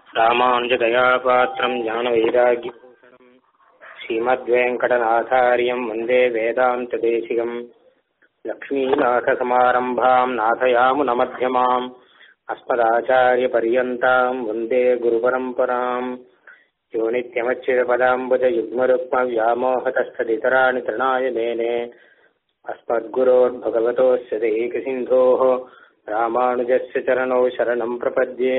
रामानुजदयापात्रम् ज्ञानवैराग्यभूषणम् श्रीमद्वेङ्कटनाथार्यम् वन्दे वेदान्तदेशिकम् लक्ष्मीनाथसमारम्भाम् नाथयामुनमध्यमाम् अस्मदाचार्यपर्यन्ताम् वन्दे गुरुपरम्पराम् यो नित्यमच्युतपदाम्बुजयुग्मरुक्मव्यामोहतस्तदितराणि तृणाय मेने अस्मद्गुरोर्भगवतोऽस्य दैकसिन्धोः रामानुजस्य चरणौ शरणम् प्रपद्ये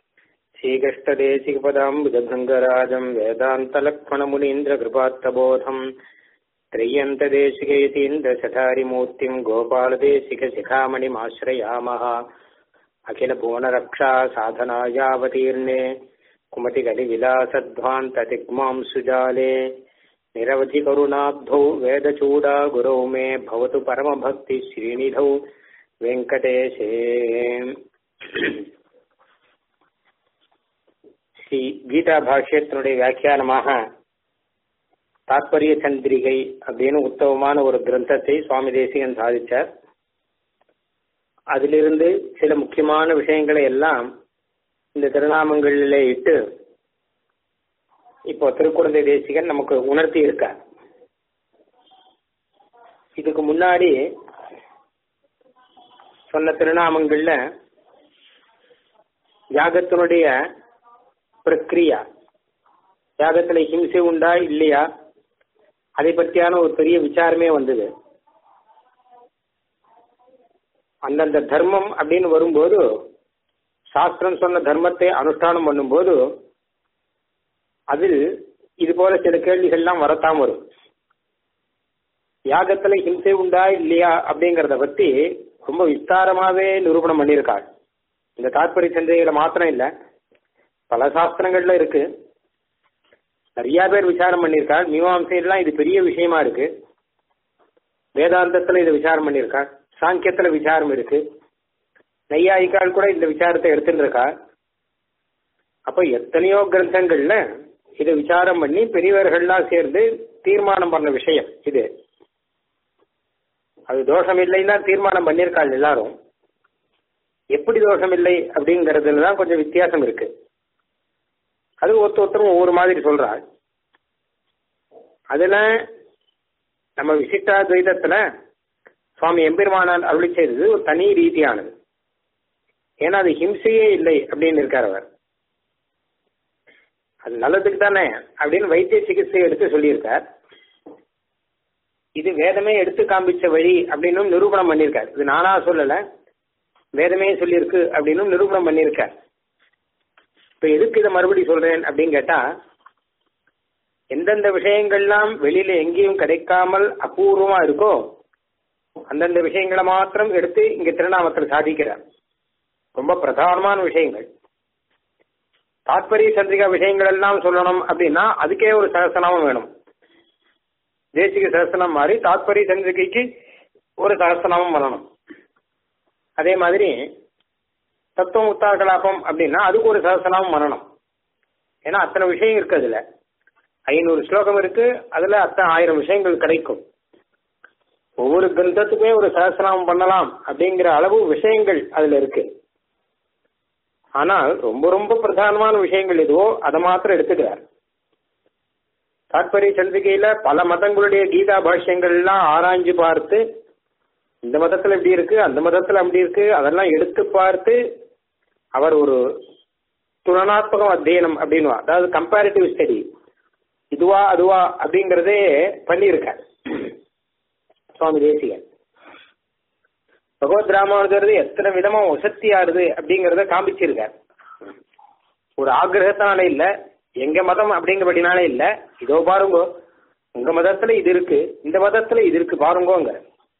श्रीकृष्णदेशिकपदाम्बुजभृङ्गराजम् वेदान्तलक्ष्मणमुनीन्द्रकृपात्तबोधम् त्रय्यन्तदेशिकयतीन्द्रशठारिमूर्तिम् गोपालदेशिकशिखामणिमाश्रयामः अखिलभुवनरक्षा साधनायावतीर्णे कुमतिकलिविलासध्वान्ततिग्मां सुजाले निरवधिकरुणाब्धौ वेदचूडा गुरौ मे भवतु परमभक्तिश्रीनिधौ வெங்கடேஷே ஸ்ரீ கீதா பாஷ்யத்தினுடைய வியாக்கியானமாக தாத்பரிய சந்திரிகை அப்படின்னு உத்தமமான ஒரு கிரந்தத்தை சுவாமி தேசிகன் சாதிச்சார் அதிலிருந்து சில முக்கியமான விஷயங்களை எல்லாம் இந்த திருநாமங்களிலே இட்டு இப்போ திருக்குழந்தை தேசிகன் நமக்கு உணர்த்தி இருக்கார் இதுக்கு முன்னாடி சொன்ன திருநாமங்கள்ல யாகத்தினுடைய பிரக்ரியா யாகத்துல ஹிம்சை உண்டா இல்லையா அதை பற்றியான ஒரு பெரிய விசாரமே வந்தது அந்தந்த தர்மம் அப்படின்னு வரும்போது சாஸ்திரம் சொன்ன தர்மத்தை அனுஷ்டானம் பண்ணும்போது அதில் இது போல சில கேள்விகள்லாம் வரத்தான் வரும் யாகத்துல ஹிம்சை உண்டா இல்லையா அப்படிங்கறத பத்தி ரொம்ப விஸ்தாரமாவே நிரூபணம் பண்ணியிருக்காள் இந்த தாற்பரிய சந்தைகளை மாத்திரம் இல்ல பல சாஸ்திரங்கள்ல இருக்கு நிறைய பேர் விசாரம் பண்ணியிருக்காள் மீமாம்சையெல்லாம் இது பெரிய விஷயமா இருக்கு வேதாந்தத்துல இதை விசாரம் பண்ணியிருக்காள் சாங்கியத்துல விசாரம் இருக்கு நையாயிக்கால் கூட இந்த விசாரத்தை எடுத்துட்டு இருக்கா அப்ப எத்தனையோ கிரந்தங்கள்ல இதை விசாரம் பண்ணி பெரியவர்கள்லாம் சேர்ந்து தீர்மானம் பண்ண விஷயம் இது அது தோஷம் இல்லைன்னா தீர்மானம் பண்ணியிருக்காள் எல்லாரும் எப்படி தோஷம் இல்லை அப்படிங்கறதுல தான் கொஞ்சம் வித்தியாசம் இருக்கு அது ஒருத்த ஒருத்தரும் ஒவ்வொரு மாதிரி சொல்றாள் அதுல நம்ம விசிட்டா துவைதத்துல சுவாமி எம்பெருமானால் அருளி செய்தது ஒரு தனி ரீதியானது ஏன்னா அது ஹிம்சையே இல்லை அப்படின்னு இருக்கார் அவர் அது நல்லதுக்கு தானே அப்படின்னு வைத்திய சிகிச்சை எடுத்து சொல்லியிருக்கார் இது வேதமே எடுத்து காண்பிச்ச வழி அப்படின்னு நிரூபணம் பண்ணியிருக்கார் இது நானா சொல்லல வேதமே சொல்லியிருக்கு அப்படின்னு நிரூபணம் பண்ணியிருக்கார் இப்ப எதுக்கு இதை மறுபடி சொல்றேன் அப்படின்னு கேட்டா எந்தெந்த விஷயங்கள்லாம் வெளியில எங்கேயும் கிடைக்காமல் அபூர்வமா இருக்கோ அந்தந்த விஷயங்களை மாத்திரம் எடுத்து இங்க திருநாமத்தில் சாதிக்கிறார் ரொம்ப பிரதானமான விஷயங்கள் தாத்பரிய சந்திரிகா விஷயங்கள் எல்லாம் சொல்லணும் அப்படின்னா அதுக்கே ஒரு சகசனாமம் வேணும் தேசிக சகசனம் மாதிரி தாத்பரிய சந்திரிகைக்கு ஒரு சகசனாமம் பண்ணணும் அதே மாதிரி தத்துவம் உத்தார கலாபம் அப்படின்னா அதுக்கு ஒரு சகசனாமம் பண்ணணும் ஏன்னா அத்தனை விஷயம் இருக்கு அதுல ஐநூறு ஸ்லோகம் இருக்கு அதுல அத்தனை ஆயிரம் விஷயங்கள் கிடைக்கும் ஒவ்வொரு கிரந்தத்துக்குமே ஒரு சகசனாமம் பண்ணலாம் அப்படிங்கிற அளவு விஷயங்கள் அதுல இருக்கு ஆனால் ரொம்ப ரொம்ப பிரதானமான விஷயங்கள் எதுவோ அதை மாத்திரம் எடுத்துக்கிறார் தாத்பரிய சந்திரிகையில பல மதங்களுடைய கீதா பாஷ்யங்கள் எல்லாம் ஆராய்ஞ்சு பார்த்து இந்த மதத்துல இப்படி இருக்கு அந்த மதத்துல அப்படி இருக்கு அதெல்லாம் எடுத்து பார்த்து அவர் ஒரு துலனாத்மகம் அத்தியனம் அப்படின்னு அதாவது கம்பேரிட்டிவ் ஸ்டடி இதுவா அதுவா அப்படிங்கறதே பண்ணியிருக்கார் சுவாமி தேசிகன் பகவத் ராமானுஜர் எத்தனை விதமா வசத்தியாருது அப்படிங்கறத காமிச்சிருக்கார் ஒரு ஆக்கிரகத்தினால இல்ல எங்க மதம் அப்படிங்கிறபடினால இல்ல இதோ பாருங்க உங்க மதத்துல இது இருக்கு இந்த மதத்துல இது இருக்கு பாருங்கோங்க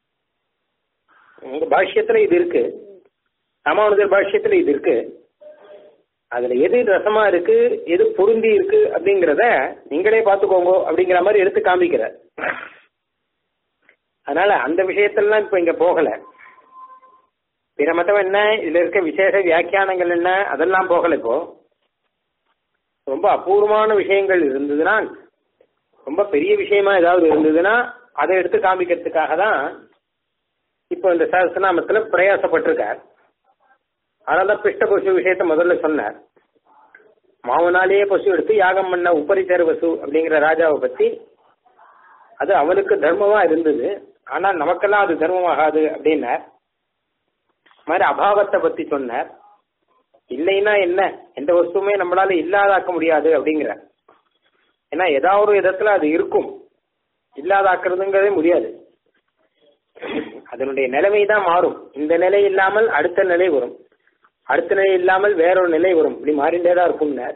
உங்க பாஷ்யத்துல இது இருக்கு ராமானுஜர் பாஷ்யத்துல இது இருக்கு அதுல எது ரசமா இருக்கு எது பொருந்தி இருக்கு அப்படிங்கிறத நீங்களே பாத்துக்கோங்க அப்படிங்கிற மாதிரி எடுத்து காமிக்கிற அதனால அந்த விஷயத்தெல்லாம் இப்ப இங்க போகல பிற மதம் என்ன இதுல இருக்க விசேஷ வியாக்கியானங்கள் என்ன அதெல்லாம் போகல இப்போ ரொம்ப அபூர்வமான விஷயங்கள் இருந்ததுன்னா ரொம்ப பெரிய விஷயமா ஏதாவது இருந்ததுன்னா அதை எடுத்து காமிக்கிறதுக்காக தான் இப்போ இந்த சஹஸ்ரநாமத்துல பிரயாசப்பட்டிருக்கார் அதனால பிஷ்டபுஷ விஷயத்த முதல்ல சொன்னார் மாவனாலேயே பசு எடுத்து யாகம் பண்ண உபரிச்சர பசு அப்படிங்கிற ராஜாவை பத்தி அது அவனுக்கு தர்மமா இருந்தது ஆனா நமக்கெல்லாம் அது தர்மமாகாது அப்படின்னார் மாதிரி அபாவத்தை பத்தி சொன்னார் இல்லைன்னா என்ன எந்த வஸ்துவுமே நம்மளால இல்லாதாக்க முடியாது அப்படிங்கிற ஏன்னா ஏதாவது ஒரு விதத்துல அது இருக்கும் இல்லாதாக்குறதுங்கிறதே முடியாது அதனுடைய நிலைமை தான் மாறும் இந்த நிலை இல்லாமல் அடுத்த நிலை வரும் அடுத்த நிலை இல்லாமல் வேறொரு நிலை வரும் இப்படி மாறிண்டே தான் இருக்கும்னார்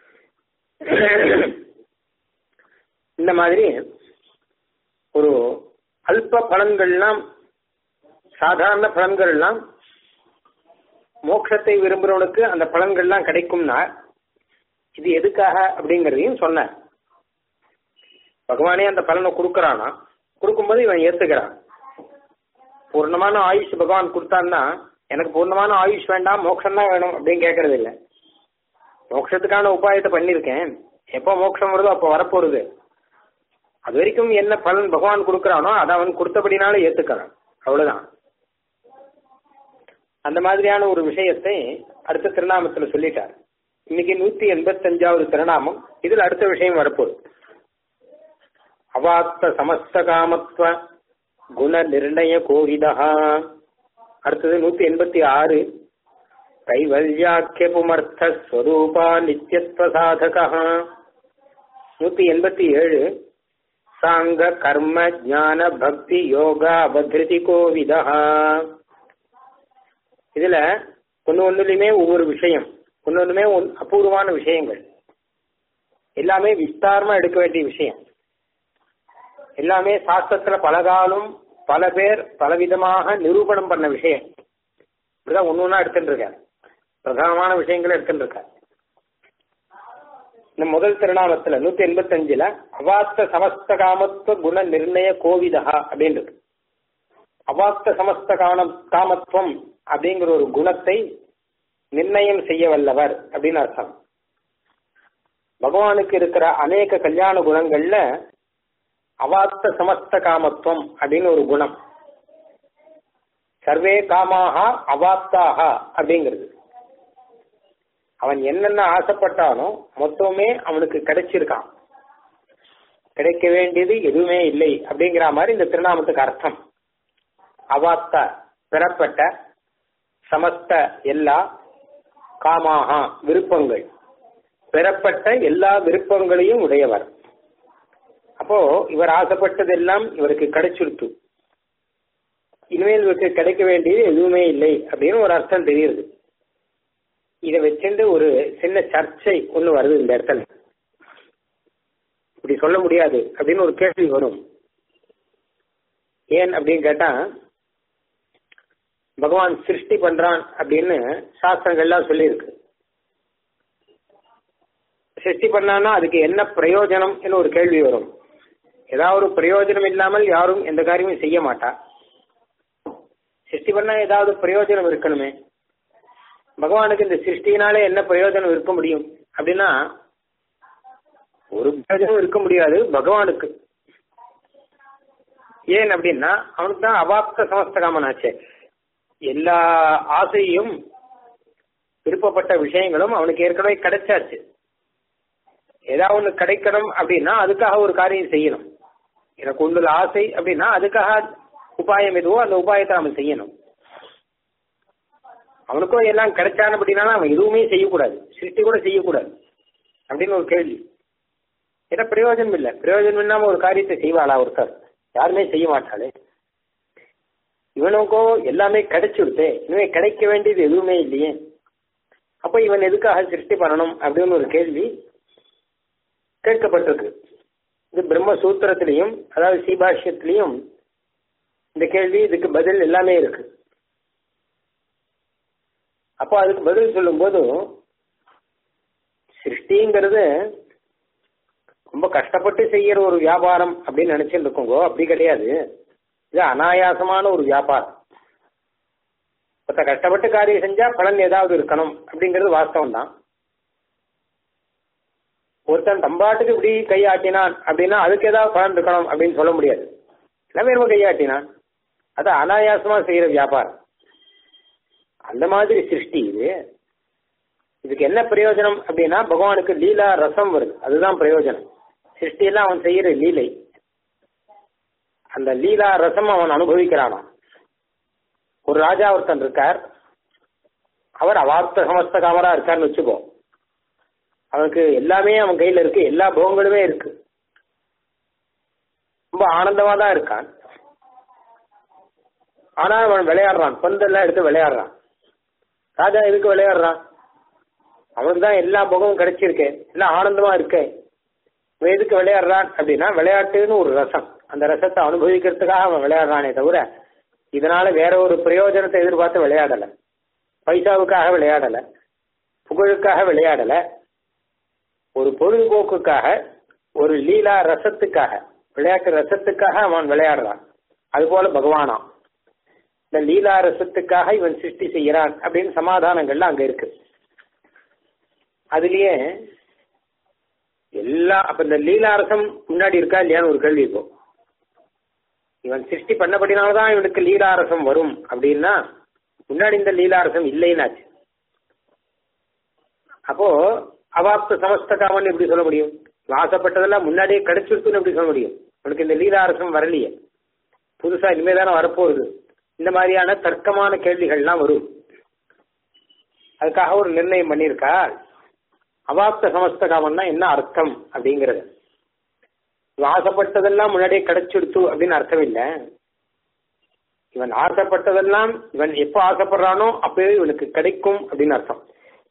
இந்த மாதிரி ஒரு அல்ப பலன்கள்லாம் சாதாரண பலன்கள்லாம் மோட்சத்தை விரும்புறவனுக்கு அந்த பலன்கள்லாம் கிடைக்கும்னா இது எதுக்காக அப்படிங்கறதையும் சொன்னார் பகவானே அந்த பலனை கொடுக்கறானா கொடுக்கும்போது இவன் ஏத்துக்கிறான் பூர்ணமான ஆயுஷ் பகவான் கொடுத்தான்னா எனக்கு பூர்ணமான ஆயுஷ் வேண்டாம் மோட்சம் தான் வேணும் அப்படின்னு கேட்கறது இல்லை மோட்சத்துக்கான உபாயத்தை பண்ணியிருக்கேன் எப்போ மோட்சம் வருதோ அப்போ வரப்போறது அது வரைக்கும் என்ன பலன் பகவான் கொடுக்கறானோ அதை அவன் கொடுத்தபடினால ஏத்துக்கிறான் அவ்வளவுதான் அந்த மாதிரியான ஒரு விஷயத்தை அடுத்த திருநாமத்துல சொல்லிட்டார் இன்னைக்கு நூத்தி எண்பத்தஞ்சாவது திருநாமம் இதுல அடுத்த விஷயம் வரப்போகுது அவாத்த சமஸ்த காமத்துவ குண நிர்ணய கோவிதா அடுத்தது நூத்தி எண்பத்தி ஆறு கைவல்யாக்கிய புமர்த்த ஸ்வரூபா நித்தியத்துவ சாதகா நூத்தி எண்பத்தி ஏழு சாங்க கர்ம ஞான பக்தி யோகா அபகிருதி கோவிதா இதுல ஒன்னு ஒண்ணுலயுமே ஒவ்வொரு விஷயம் ஒன்னு ஒண்ணுமே ஒன்- அபூர்வமான விஷயங்கள் எல்லாமே விஸ்தாரமா எடுக்க வேண்டிய விஷயம் எல்லாமே சாஸ்திரத்துல பலகாலம் பல பேர் பலவிதமாக நிரூபணம் பண்ண விஷயம் இப்படிதான் ஒண்ணு ஒண்ணா எடுத்துட்டு இருக்காரு பிரதானமான விஷயங்களை எடுத்துட்டு இருக்காரு இந்த முதல் திருநாமத்துல நூத்தி எண்பத்தி அஞ்சுல அவாஸ்த சமஸ்த காமத்துவ குண நிர்ணய கோவிதா அப்படின்னு இருக்கு அவாஸ்த சமஸ்த காணம் காமத்துவம் அப்படிங்கிற ஒரு குணத்தை நிர்ணயம் செய்ய வல்லவர் அப்படின்னு அர்த்தம் பகவானுக்கு இருக்கிற அநேக கல்யாண குணங்கள்ல அவாஸ்த சமஸ்த காமத்துவம் அப்படின்னு ஒரு குணம் சர்வே காமாக அவாப்தாக அப்படிங்கிறது அவன் என்னென்ன ஆசைப்பட்டானோ மொத்தமே அவனுக்கு கிடைச்சிருக்கான் கிடைக்க வேண்டியது எதுவுமே இல்லை அப்படிங்கிற மாதிரி இந்த திருநாமத்துக்கு அர்த்தம் அவாப்த பெறப்பட்ட சமஸ்த எல்லா காமாகா விருப்பங்கள் பெறப்பட்ட எல்லா விருப்பங்களையும் உடையவர் அப்போ இவர் ஆசைப்பட்டதெல்லாம் இவருக்கு கிடைச்சிருத்து இனிமேல் இவருக்கு கிடைக்க வேண்டியது எதுவுமே இல்லை அப்படின்னு ஒரு அர்த்தம் தெரியுது இதை வச்சுட்டு ஒரு சின்ன சர்ச்சை ஒண்ணு வருது இந்த இடத்துல இப்படி சொல்ல முடியாது அப்படின்னு ஒரு கேள்வி வரும் ஏன் அப்படின்னு கேட்டா பகவான் சிருஷ்டி பண்றான் அப்படின்னு சாஸ்திரங்கள்லாம் சொல்லியிருக்கு சிருஷ்டி பண்ணான்னா அதுக்கு என்ன பிரயோஜனம் ஒரு கேள்வி வரும் ஏதாவது ஒரு பிரயோஜனம் இல்லாமல் யாரும் எந்த காரியமும் செய்ய மாட்டா சிருஷ்டி பண்ணா ஏதாவது பிரயோஜனம் இருக்கணுமே பகவானுக்கு இந்த சிருஷ்டினாலே என்ன பிரயோஜனம் இருக்க முடியும் அப்படின்னா ஒரு பிரயோஜனம் இருக்க முடியாது பகவானுக்கு ஏன் அப்படின்னா அவனுக்கு தான் அவாப்த சமஸ்தகாமனாச்சே எல்லா ஆசையும் விருப்பப்பட்ட விஷயங்களும் அவனுக்கு ஏற்கனவே கிடைச்சாச்சு ஏதாவது ஒன்று கிடைக்கணும் அப்படின்னா அதுக்காக ஒரு காரியம் செய்யணும் எனக்கு ஒன்றுல ஆசை அப்படின்னா அதுக்காக உபாயம் எதுவோ அந்த உபாயத்தை அவன் செய்யணும் அவனுக்கும் எல்லாம் கிடைச்சான அப்படின்னா அவன் எதுவுமே செய்யக்கூடாது சிருஷ்டி கூட செய்யக்கூடாது அப்படின்னு ஒரு கேள்வி ஏன்னா பிரயோஜனம் இல்லை பிரயோஜனம் இல்லாம ஒரு காரியத்தை செய்வாளா ஒருத்தர் யாருமே செய்ய மாட்டாளே இவனுக்கோ எல்லாமே கிடைச்சுடுத்தே இனிமே கிடைக்க வேண்டியது எதுவுமே இல்லையே அப்ப இவன் எதுக்காக சிருஷ்டி பண்ணணும் அப்படின்னு ஒரு கேள்வி கேட்கப்பட்டிருக்கு இது பிரம்ம சூத்திரத்திலையும் அதாவது சீபாஷ்யத்திலையும் இந்த கேள்வி இதுக்கு பதில் எல்லாமே இருக்கு அப்போ அதுக்கு பதில் சொல்லும்போது சிருஷ்டிங்கிறது ரொம்ப கஷ்டப்பட்டு செய்யற ஒரு வியாபாரம் அப்படின்னு நினைச்சுட்டு இருக்கோங்க அப்படி கிடையாது இது அனாயாசமான ஒரு வியாபாரம் ஒருத்த கஷ்டப்பட்டு காரியம் செஞ்சா பலன் ஏதாவது இருக்கணும் அப்படிங்கிறது வாஸ்தவம் தான் ஒருத்தன் தம்பாட்டுக்கு இப்படி கையாட்டினான் அப்படின்னா அதுக்கு ஏதாவது பலன் இருக்கணும் அப்படின்னு சொல்ல முடியாது எல்லாமே ரொம்ப கையாட்டினான் அது அனாயாசமா செய்யற வியாபாரம் அந்த மாதிரி சிருஷ்டி இது இதுக்கு என்ன பிரயோஜனம் அப்படின்னா பகவானுக்கு லீலா ரசம் வருது அதுதான் பிரயோஜனம் சிருஷ்டியெல்லாம் அவன் செய்யற லீலை அந்த லீலா ரசம் அவன் அனுபவிக்கிறானா ஒரு ராஜா ஒருத்தன் இருக்கார் அவர் அவாப்த சமஸ்த காமரா இருக்கார்னு வச்சுக்கோ அவனுக்கு எல்லாமே அவன் கையில இருக்கு எல்லா போகங்களுமே இருக்கு ரொம்ப ஆனந்தமா தான் இருக்கான் ஆனா அவன் விளையாடுறான் பந்தெல்லாம் எடுத்து விளையாடுறான் ராஜா எதுக்கு விளையாடுறான் அவனுக்கு தான் எல்லா போகமும் கிடைச்சிருக்கு எல்லாம் ஆனந்தமா இருக்கு இவன் எதுக்கு விளையாடுறான் அப்படின்னா விளையாட்டுன்னு ஒரு ரசம் அந்த ரசத்தை அனுபவிக்கிறதுக்காக அவன் விளையாடுறானே தவிர இதனால வேற ஒரு பிரயோஜனத்தை எதிர்பார்த்து விளையாடல பைசாவுக்காக விளையாடல புகழுக்காக விளையாடல ஒரு பொழுதுபோக்குக்காக ஒரு லீலா ரசத்துக்காக விளையாட்டு ரசத்துக்காக அவன் விளையாடுறான் அதுபோல பகவானாம் இந்த லீலா ரசத்துக்காக இவன் சிருஷ்டி செய்கிறான் அப்படின்னு சமாதானங்கள்லாம் அங்க இருக்கு அதுலயே எல்லா அப்ப இந்த லீலாரசம் முன்னாடி இருக்கா இல்லையான்னு ஒரு கேள்வி இப்போ இவன் சிருஷ்டி பண்ணபடினால்தான் இவனுக்கு லீலாரசம் வரும் அப்படின்னா முன்னாடி இந்த லீலாரசம் இல்லைன்னாச்சு அப்போ அவாப்த சமஸ்த காமன் எப்படி சொல்ல முடியும் ஆசைப்பட்டதெல்லாம் முன்னாடியே கிடைச்சிருக்குன்னு எப்படி சொல்ல முடியும் உனக்கு இந்த லீலாரசம் வரலையே புதுசா இனிமே தானே வரப்போகுது இந்த மாதிரியான தர்க்கமான கேள்விகள்லாம் வரும் அதுக்காக ஒரு நிர்ணயம் பண்ணியிருக்கா அவாப்த சமஸ்த காமன்னா என்ன அர்த்தம் அப்படிங்கிறது இவன் ஆசைப்பட்டதெல்லாம் முன்னாடியே கிடைச்சிடுத்து அப்படின்னு அர்த்தம் இல்லை இவன் ஆசைப்பட்டதெல்லாம் இவன் எப்போ ஆசைப்படுறானோ அப்பவே இவனுக்கு கிடைக்கும் அப்படின்னு அர்த்தம்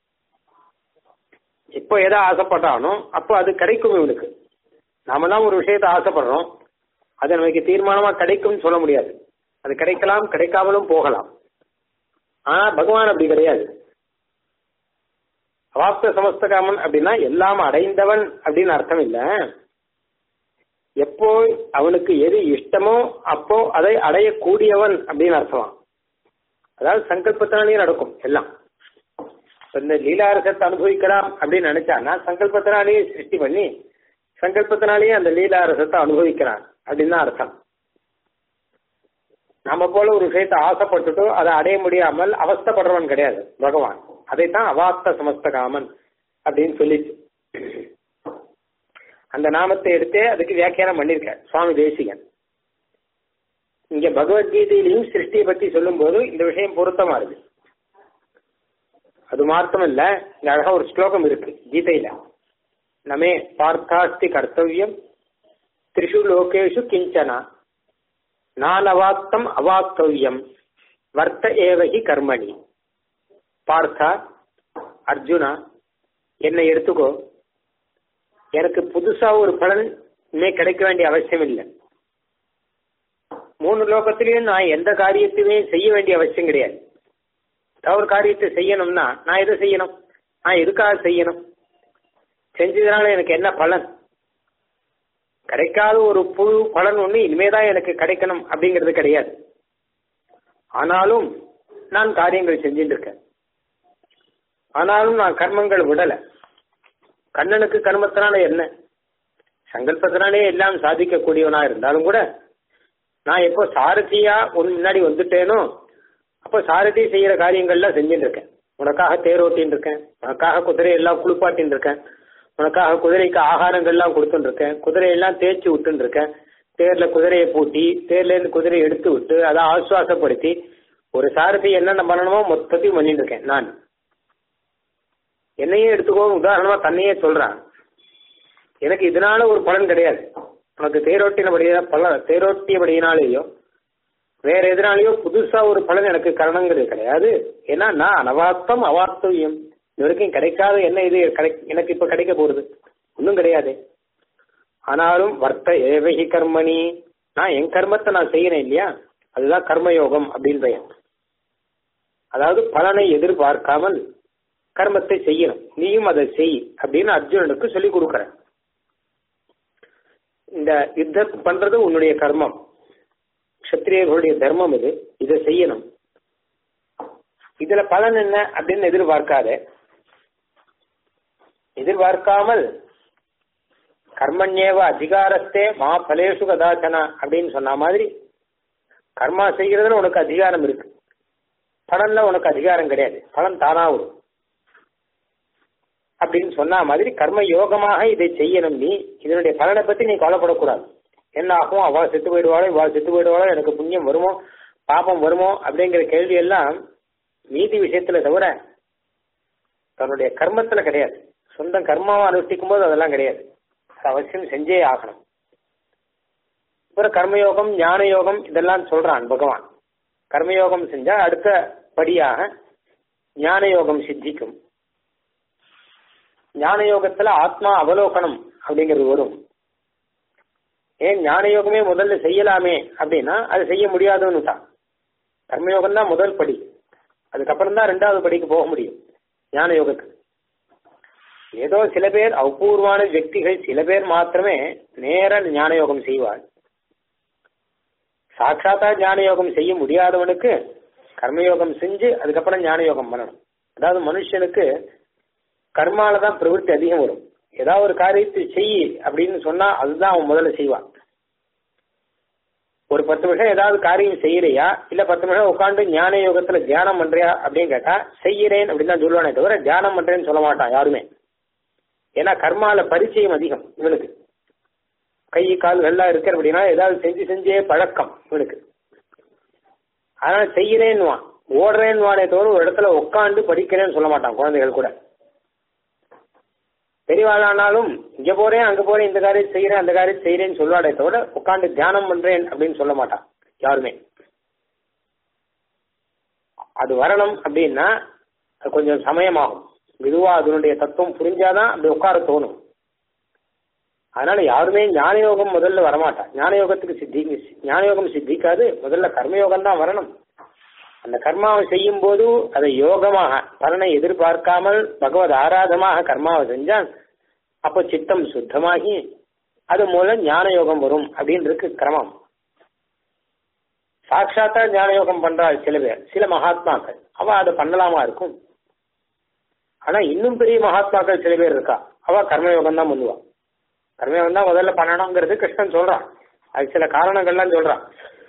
எப்போ எதை ஆசைப்படுறானோ அப்போ அது கிடைக்கும் இவனுக்கு நாம தான் ஒரு விஷயத்த ஆசைப்படுறோம் அது நமக்கு தீர்மானமா கிடைக்கும்னு சொல்ல முடியாது அது கிடைக்கலாம் கிடைக்காமலும் போகலாம் ஆனா பகவான் அப்படி கிடையாது அவாப்த சமஸ்தகாமன் அப்படின்னா எல்லாம் அடைந்தவன் அப்படின்னு அர்த்தம் இல்ல எப்போ அவனுக்கு எது இஷ்டமோ அப்போ அதை அடையக்கூடியவன் அப்படின்னு அர்த்தமா அதாவது சங்கல்பத்தினாலேயே நடக்கும் எல்லாம் இந்த லீலாரசத்தை அனுபவிக்கலாம் அப்படின்னு நினைச்சான்னா சங்கல்பத்தினாலேயே சிருஷ்டி பண்ணி சங்கல்பத்தினாலேயே அந்த லீலாரசத்தை அனுபவிக்கிறான் அப்படின்னு தான் அர்த்தம் நம்ம போல ஒரு விஷயத்தை ஆசைப்பட்டுட்டோ அதை அடைய முடியாமல் அவஸ்தப்படுறவன் கிடையாது பகவான் அதைத்தான் அவாப்த சமஸ்த காமன் அப்படின்னு சொல்லிச்சு அந்த நாமத்தை எடுத்தே அதுக்கு வியாக்கியானம் பண்ணிருக்க சுவாமி தேசிகன் இங்க பகவத்கீதையிலையும் சிருஷ்டியை பத்தி சொல்லும் போது இந்த விஷயம் பொருத்தமா இருக்கு அது மாத்திரம் இல்ல இந்த அழகா ஒரு ஸ்லோகம் இருக்கு கீதையில நமே பார்த்தாஸ்தி கர்த்தவியம் திரிஷு லோகேஷு கிஞ்சனா நான் அவாப்தம் அவாப்தவ்யம் வர்த்த ஏவகி கர்மணி பார்த்தா அர்ஜுனா என்னை எடுத்துக்கோ எனக்கு புதுசா ஒரு பலன் இனிமே கிடைக்க வேண்டிய அவசியம் இல்லை மூணு லோகத்திலையும் நான் எந்த காரியத்தையுமே செய்ய வேண்டிய அவசியம் கிடையாது ஏதாவது ஒரு காரியத்தை செய்யணும்னா நான் எதை செய்யணும் நான் எதுக்காக செய்யணும் செஞ்சதுனால எனக்கு என்ன பலன் கிடைக்காத ஒரு புழு பலன் ஒன்று இனிமேதான் எனக்கு கிடைக்கணும் அப்படிங்கிறது கிடையாது ஆனாலும் நான் காரியங்கள் செஞ்சுட்டு இருக்கேன் ஆனாலும் நான் கர்மங்கள் விடல கண்ணனுக்கு கர்மத்தினால என்ன சங்கல்பத்தினாலே எல்லாம் சாதிக்கக்கூடியவனா இருந்தாலும் கூட நான் எப்போ சாரதியா உன் முன்னாடி வந்துட்டேனோ அப்போ சாரதி செய்யற காரியங்கள்லாம் செஞ்சுட்டு இருக்கேன் உனக்காக தேரோட்டின்னு இருக்கேன் உனக்காக குதிரை எல்லாம் குளிப்பாட்டின்னு இருக்கேன் உனக்காக குதிரைக்கு ஆகாரங்கள்லாம் கொடுத்துட்டு இருக்கேன் குதிரையெல்லாம் தேய்ச்சி விட்டுன்னு இருக்கேன் தேர்ல குதிரையை பூட்டி தேர்ல இருந்து குதிரையை எடுத்து விட்டு அதை ஆசுவாசப்படுத்தி ஒரு சாரதி என்னென்ன பண்ணணுமோ மொத்தத்தையும் பண்ணிட்டு இருக்கேன் நான் என்னையே எடுத்துக்கோ உதாரணமா தன்னையே சொல்றான் எனக்கு இதனால ஒரு பலன் கிடையாது உனக்கு தேரோட்டினபடியா பல தேரோட்டியபடியினாலேயோ வேற எதனாலேயோ புதுசா ஒரு பலன் எனக்கு கரணங்கிறது கிடையாது ஏன்னா நான் அனவாப்தம் அவாப்தவியம் இது வரைக்கும் கிடைக்காத என்ன இது கிடை எனக்கு இப்ப கிடைக்க போறது ஒன்றும் கிடையாது ஆனாலும் வர்த்த ஏவகி கர்மணி நான் என் கர்மத்தை நான் செய்யறேன் இல்லையா அதுதான் கர்மயோகம் அப்படின்னு பெயர் அதாவது பலனை எதிர்பார்க்காமல் கர்மத்தை செய்யணும் நீயும் அதை செய் அப்படின்னு அர்ஜுனனுக்கு சொல்லி கொடுக்கற இந்த யுத்தம் பண்றது உன்னுடைய கர்மம் கத்திரியர்களுடைய தர்மம் இது இதை செய்யணும் இதுல பலன் என்ன அப்படின்னு எதிர்பார்க்காத எதிர்பார்க்காமல் கர்மண்யேவ அதிகாரத்தே மா பலேஷு கதாச்சனா அப்படின்னு சொன்ன மாதிரி கர்மா செய்கிறதுல உனக்கு அதிகாரம் இருக்கு பலன்ல உனக்கு அதிகாரம் கிடையாது பலன் தானா வரும் அப்படின்னு சொன்ன மாதிரி கர்ம யோகமாக இதை செய்யணும் நீ இதனுடைய பலனை பத்தி நீ கவலைப்படக்கூடாது என்ன ஆகும் அவ செத்து போயிடுவாளோ இவா செத்து போயிடுவாளோ எனக்கு புண்ணியம் வருமோ பாபம் வருமோ அப்படிங்கிற கேள்வி எல்லாம் மீதி விஷயத்துல தவிர தன்னுடைய கர்மத்துல கிடையாது சொந்த கர்மாவை அனுஷ்டிக்கும் போது அதெல்லாம் கிடையாது அது அவசியம் செஞ்சே ஆகணும் அப்புறம் கர்மயோகம் ஞான யோகம் இதெல்லாம் சொல்றான் பகவான் கர்மயோகம் செஞ்சா அடுத்த படியாக ஞான யோகம் சித்திக்கும் ஞான யோகத்துல ஆத்மா அவலோகனம் அப்படிங்கிறது வரும் ஏன் ஞான யோகமே முதல்ல செய்யலாமே அப்படின்னா அது செய்ய முடியாதுன்னு தான் கர்மயோகம் தான் முதல் படி அதுக்கப்புறம் தான் ரெண்டாவது படிக்கு போக முடியும் ஞான யோகத்துக்கு ஏதோ சில பேர் அபூர்வான వ్యక్తిகள் சில பேர் மாத்திரமே நேர ஞான யோகம் செய்வார் சாட்சாத்தா ஞான யோகம் செய்ய முடியாதவனுக்கு கர்மயோகம் செஞ்சு அதுக்கப்புறம் ஞான யோகம் பண்ணணும் அதாவது மனுஷனுக்கு கர்மால தான் பிரவೃತ್ತಿ அதிகம் வரும் ஏதாவது ஒரு காரியத்தை செய் அப்படின்னு சொன்னா அதுதான் அவன் முதல்ல செய்வான் ஒரு பத்து நிமிஷம் ஏதாவது காரியம் செய்யறியா இல்ல பத்து நிமிஷம் உட்காந்து ஞான யோகத்துல தியானம் பண்றியா அப்படின்னு கேட்டா செய்யறேன் அப்படின்னு தான் சொல்லுவானே தவிர தியானம் பண்றேன்னு சொல்ல மாட்டான் யாருமே ஏன்னா கர்மால பரிச்சயம் அதிகம் இவனுக்கு கை கால் எல்லாம் இருக்கிற அப்படின்னா ஏதாவது செஞ்சு செஞ்சே பழக்கம் இவனுக்கு அதனால செய்யறேன்னுவான் ஓடுறேன்னுவானே தவிர ஒரு இடத்துல உட்காந்து படிக்கிறேன்னு சொல்ல மாட்டான் குழந்தைகள் கூட பெரியவாளானாலும் இங்க போறேன் அங்க போறேன் இந்த காரியம் செய்யறேன் அந்த காரியம் செய்யறேன்னு சொல்லுவாடே தவிர உட்காந்து தியானம் பண்றேன் அப்படின்னு சொல்ல மாட்டான் யாருமே அது வரணும் அப்படின்னா அது கொஞ்சம் சமயமாகும் மெதுவா அதனுடைய தத்துவம் புரிஞ்சாதான் அப்படி உட்கார தோணும் அதனால யாருமே ஞான யோகம் முதல்ல வரமாட்டான் ஞான யோகத்துக்கு சித்தி ஞான யோகம் சித்திக்காது முதல்ல கர்மயோகம் தான் வரணும் அந்த கர்மாவை செய்யும் போது அதை யோகமாக பலனை எதிர்பார்க்காமல் பகவத் ஆராதமாக கர்மாவை செஞ்சான் அப்போ சித்தம் சுத்தமாகி அது மூலம் ஞான யோகம் வரும் அப்படின்னு இருக்கு கிரமம் சாட்சாத்தா ஞான யோகம் பண்றாள் சில பேர் சில மகாத்மாக்கள் அவ அதை பண்ணலாமா இருக்கும் ஆனா இன்னும் பெரிய மகாத்மாக்கள் சில பேர் இருக்கா அவ கர்மயோகம் தான் பண்ணுவா கர்மயோகம் தான் முதல்ல பண்ணணுங்கிறது கிருஷ்ணன் சொல்றான் அது சில காரணங்கள்லாம் சொல்றான்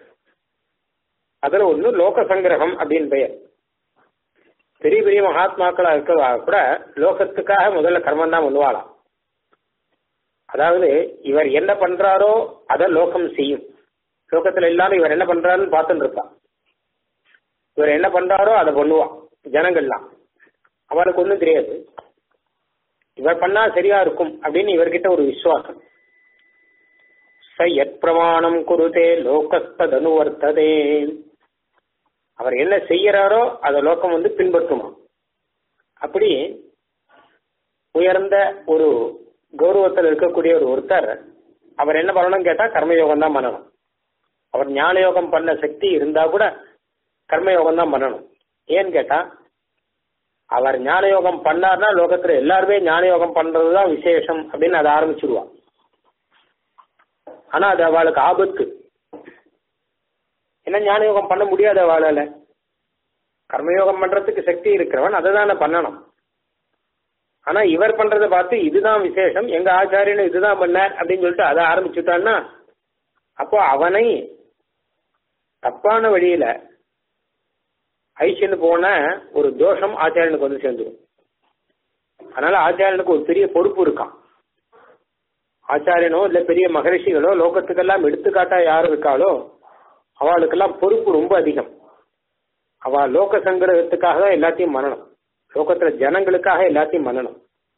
அதுல ஒண்ணு லோக சங்கிரகம் அப்படின்னு பெயர் பெரிய பெரிய மகாத்மாக்களா இருக்கிறதா கூட லோகத்துக்காக முதல்ல கர்மம் தான் பண்ணுவாளாம் அதாவது இவர் என்ன பண்றாரோ அதை லோகம் செய்யும் லோகத்துல எல்லாரும் இவர் என்ன பண்றாருன்னு பார்த்துட்டு இருப்பான் இவர் என்ன பண்றாரோ அதை பண்ணுவான் ஜனங்கள்லாம் அவனுக்கு ஒன்றும் தெரியாது இவர் பண்ணா சரியா இருக்கும் அப்படின்னு இவர்கிட்ட ஒரு விசுவாசம் ச எத் பிரமாணம் குருதே லோகஸ்தனுவர்த்ததே அவர் என்ன செய்யறாரோ அதை லோகம் வந்து பின்பற்றுமா அப்படி உயர்ந்த ஒரு கௌரவத்தில் இருக்கக்கூடிய ஒரு ஒருத்தர் அவர் என்ன பண்ணணும்னு கேட்டா கர்மயோகம் தான் பண்ணணும் அவர் ஞான யோகம் பண்ண சக்தி இருந்தா கூட கர்மயோகம் தான் பண்ணணும் ஏன்னு கேட்டா அவர் ஞான யோகம் பண்ணார்னா லோகத்துல எல்லாருமே ஞான யோகம் பண்றதுதான் விசேஷம் அப்படின்னு அதை ஆரம்பிச்சிருவா ஆனா அது அவளுக்கு ஆபத்து என்ன ஞான யோகம் பண்ண முடியாத அவளால கர்மயோகம் பண்றதுக்கு சக்தி இருக்கிறவன் அதை தானே பண்ணணும் ஆனா இவர் பண்றதை பார்த்து இதுதான் விசேஷம் எங்க ஆச்சாரியனும் இதுதான் பண்ணார் அப்படின்னு சொல்லிட்டு அதை ஆரம்பிச்சுட்டான்னா அப்போ அவனை தப்பான வழியில ஐஷன்னு போன ஒரு தோஷம் ஆச்சாரியனுக்கு வந்து சேர்ந்துடும் அதனால ஆச்சாரியனுக்கு ஒரு பெரிய பொறுப்பு இருக்கான் ஆச்சாரியனோ இல்ல பெரிய மகரிஷிகளோ லோகத்துக்கெல்லாம் எடுத்துக்காட்டா யார் இருக்காளோ அவளுக்கெல்லாம் பொறுப்பு ரொம்ப அதிகம் அவ லோக சங்கிரகத்துக்காக தான் எல்லாத்தையும் பண்ணணும் லோகத்துல ஜனங்களுக்காக எல்லாத்தையும் பண்ணணும்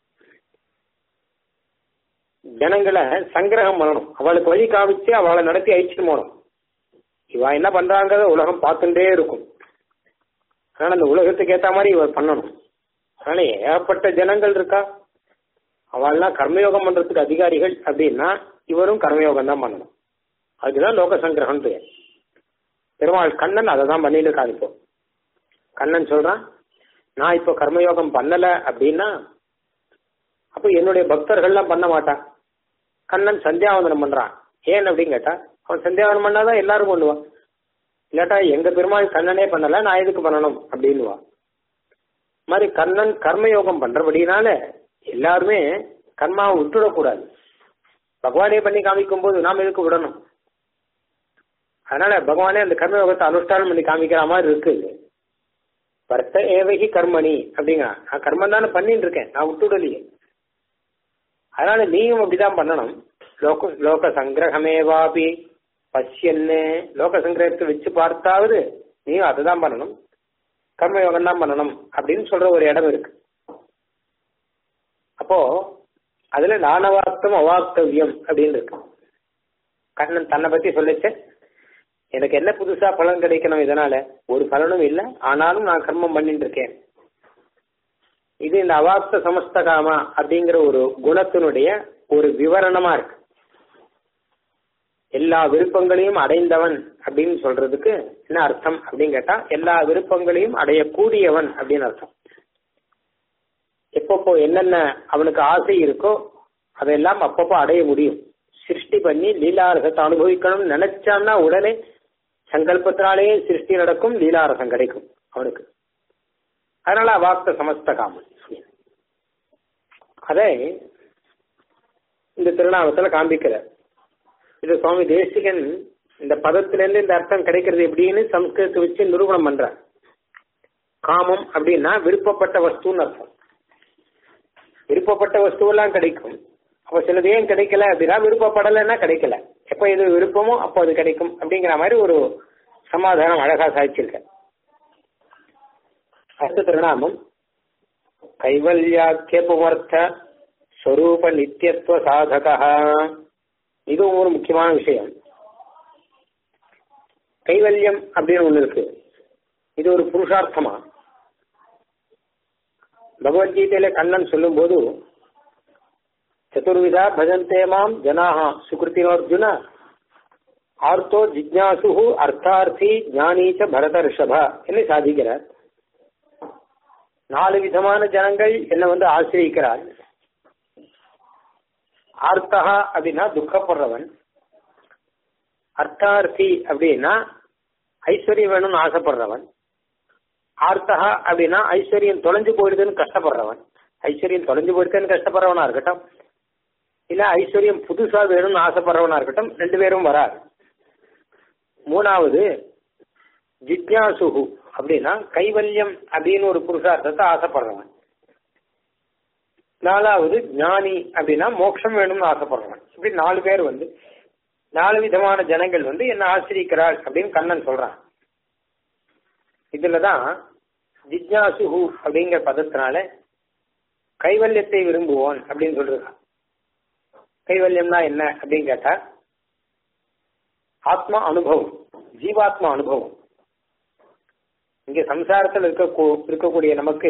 ஜனங்களை சங்கிரகம் பண்ணணும் அவளுக்கு வழி காமிச்சு அவளை நடத்தி அழிச்சுட்டு போகணும் இவ என்ன பண்றாங்கிறத உலகம் பார்த்துட்டே இருக்கும் அதனால அந்த உலகத்துக்கு ஏத்த மாதிரி இவர் பண்ணணும் அதனால ஏகப்பட்ட ஜனங்கள் இருக்கா அவள்லாம் கர்மயோகம் பண்றதுக்கு அதிகாரிகள் அப்படின்னா இவரும் கர்மயோகம் தான் பண்ணணும் அதுதான் லோக சங்கிரகம் பெயர் பெருமாள் கண்ணன் அதை தான் பண்ணிட்டு இருக்காரு இப்போ கண்ணன் சொல்றான் நான் இப்போ கர்மயோகம் பண்ணல அப்படின்னா அப்போ என்னுடைய பக்தர்கள்லாம் பண்ண மாட்டான் கண்ணன் சந்தியாவந்தனம் பண்றான் ஏன் அப்படின்னு கேட்டா அவன் சந்தியாவனம் பண்ணாதான் எல்லாரும் பண்ணுவான் இல்லாட்டா எங்க பெருமாள் கண்ணனே பண்ணல நான் எதுக்கு பண்ணணும் அப்படின்னுவா மாதிரி கண்ணன் கர்மயோகம் பண்றபடினால எல்லாருமே கர்மாவை விட்டுடக்கூடாது பகவானே பண்ணி காமிக்கும் போது நாம் எதுக்கு விடணும் அதனால பகவானே அந்த கர்மயோகத்தை அனுஷ்டானம் பண்ணி காமிக்கிற மாதிரி இருக்குது வர்த்த ஏவகி கர்மணி அப்படிங்க நான் கர்மம் தானே பண்ணிட்டு இருக்கேன் நான் விட்டுடலையே அதனால நீயும் அப்படிதான் பண்ணணும் லோக லோக சங்கிரகமேவாபி பஷ்யன்னு லோக சங்கிரகத்தை வச்சு பார்த்தாவது நீயும் அதை தான் பண்ணணும் கர்மயோகம் தான் பண்ணணும் அப்படின்னு சொல்ற ஒரு இடம் இருக்கு அப்போ அதுல நானவாக்தம் அவாக்தவியம் அப்படின்னு இருக்கு கண்ணன் தன்னை பத்தி சொல்லிச்சு எனக்கு என்ன புதுசா பலன் கிடைக்கணும் இதனால ஒரு பலனும் இல்லை ஆனாலும் நான் கர்மம் பண்ணிட்டு இருக்கேன் இது இந்த அவாப்த சமஸ்தகாமா அப்படிங்கிற ஒரு குணத்தினுடைய ஒரு விவரணமா இருக்கு எல்லா விருப்பங்களையும் அடைந்தவன் அப்படின்னு சொல்றதுக்கு என்ன அர்த்தம் அப்படின்னு கேட்டா எல்லா விருப்பங்களையும் அடையக்கூடியவன் அப்படின்னு அர்த்தம் எப்பப்போ என்னென்ன அவனுக்கு ஆசை இருக்கோ அதெல்லாம் அப்பப்போ அடைய முடியும் சிருஷ்டி பண்ணி லீலாரசத்தை அனுபவிக்கணும்னு நினைச்சான்னா உடனே சங்கல்பத்தினாலேயே சிருஷ்டி நடக்கும் லீலாரசம் கிடைக்கும் அவனுக்கு அதனால அவாப்த சமஸ்த காமன் அதை இந்த திருநாமத்துல காண்பிக்கிறார் இது சுவாமி தேசிகன் இந்த பதத்திலிருந்து இந்த அர்த்தம் கிடைக்கிறது எப்படின்னு சம்ஸ்கிருதத்தை வச்சு நிரூபணம் பண்றார் காமம் அப்படின்னா விருப்பப்பட்ட வஸ்துன்னு அர்த்தம் விருப்பப்பட்ட வஸ்துவெல்லாம் கிடைக்கும் அப்ப சிலது ஏன் கிடைக்கல அப்படின்னா விருப்பப்படலைன்னா கிடைக்கல எப்ப எது விருப்பமோ அப்போ அது கிடைக்கும் அப்படிங்கிற மாதிரி ஒரு சமாதானம் அழகா சாதிச்சிருக்க அடுத்த திருநாமம் கைவல்யாக்கியபுமர்த்த ஸ்வரூப நித்தியத்துவ சாதகா இதுவும் ஒரு முக்கியமான விஷயம் கைவல்யம் அப்படின்னு ஒண்ணு இருக்கு இது ஒரு புருஷார்த்தமா பகவத்கீதையில கண்ணன் சொல்லும் போது சதுர்விதா பஜந்தே மாம் ஜனாக சுகிருத்தினோர்ஜுன ஆர்த்தோ ஜிக்யாசு அர்த்தார்த்தி ஞானீச்ச பரத ரிஷபா என்று சாதிக்கிறார் நாலு விதமான ஜனங்கள் என்ன வந்து ஆசிரியிக்கிறார் ஆர்த்தகா அப்படின்னா துக்கப்படுறவன் அர்த்தார்த்தி அப்படின்னா ஐஸ்வர்யம் வேணும்னு ஆசைப்படுறவன் ஆர்த்தகா அப்படின்னா ஐஸ்வர்யம் தொலைஞ்சு போயிடுதுன்னு கஷ்டப்படுறவன் ஐஸ்வர்யம் தொலைஞ்சு போயிடுதுன்னு கஷ்டப்படுறவனா இருக்கட்டும் இல்ல ஐஸ்வர்யம் புதுசா வேணும்னு ஆசைப்படுறவனா இருக்கட்டும் ரெண்டு பேரும் வராது மூணாவது ஜிக்யாசுகு அப்படின்னா கைவல்யம் அப்படின்னு ஒரு புருஷார்த்தத்தை ஆசைப்படுறவன் நாலாவது ஞானி அப்படின்னா மோட்சம் வேணும்னு ஆசைப்படுறவன் இப்படி நாலு பேர் வந்து நாலு விதமான ஜனங்கள் வந்து என்ன ஆசிரிக்கிறாள் அப்படின்னு கண்ணன் சொல்றான் இதுலதான் ஜிக்யாசுகு அப்படிங்கிற பதத்தினால கைவல்யத்தை விரும்புவோன் அப்படின்னு சொல்றான் கைவல்யம்னா என்ன அப்படின்னு கேட்டா ஆத்மா அனுபவம் ஜீவாத்மா அனுபவம் இங்க சம்சாரத்தில் இருக்க இருக்கக்கூடிய நமக்கு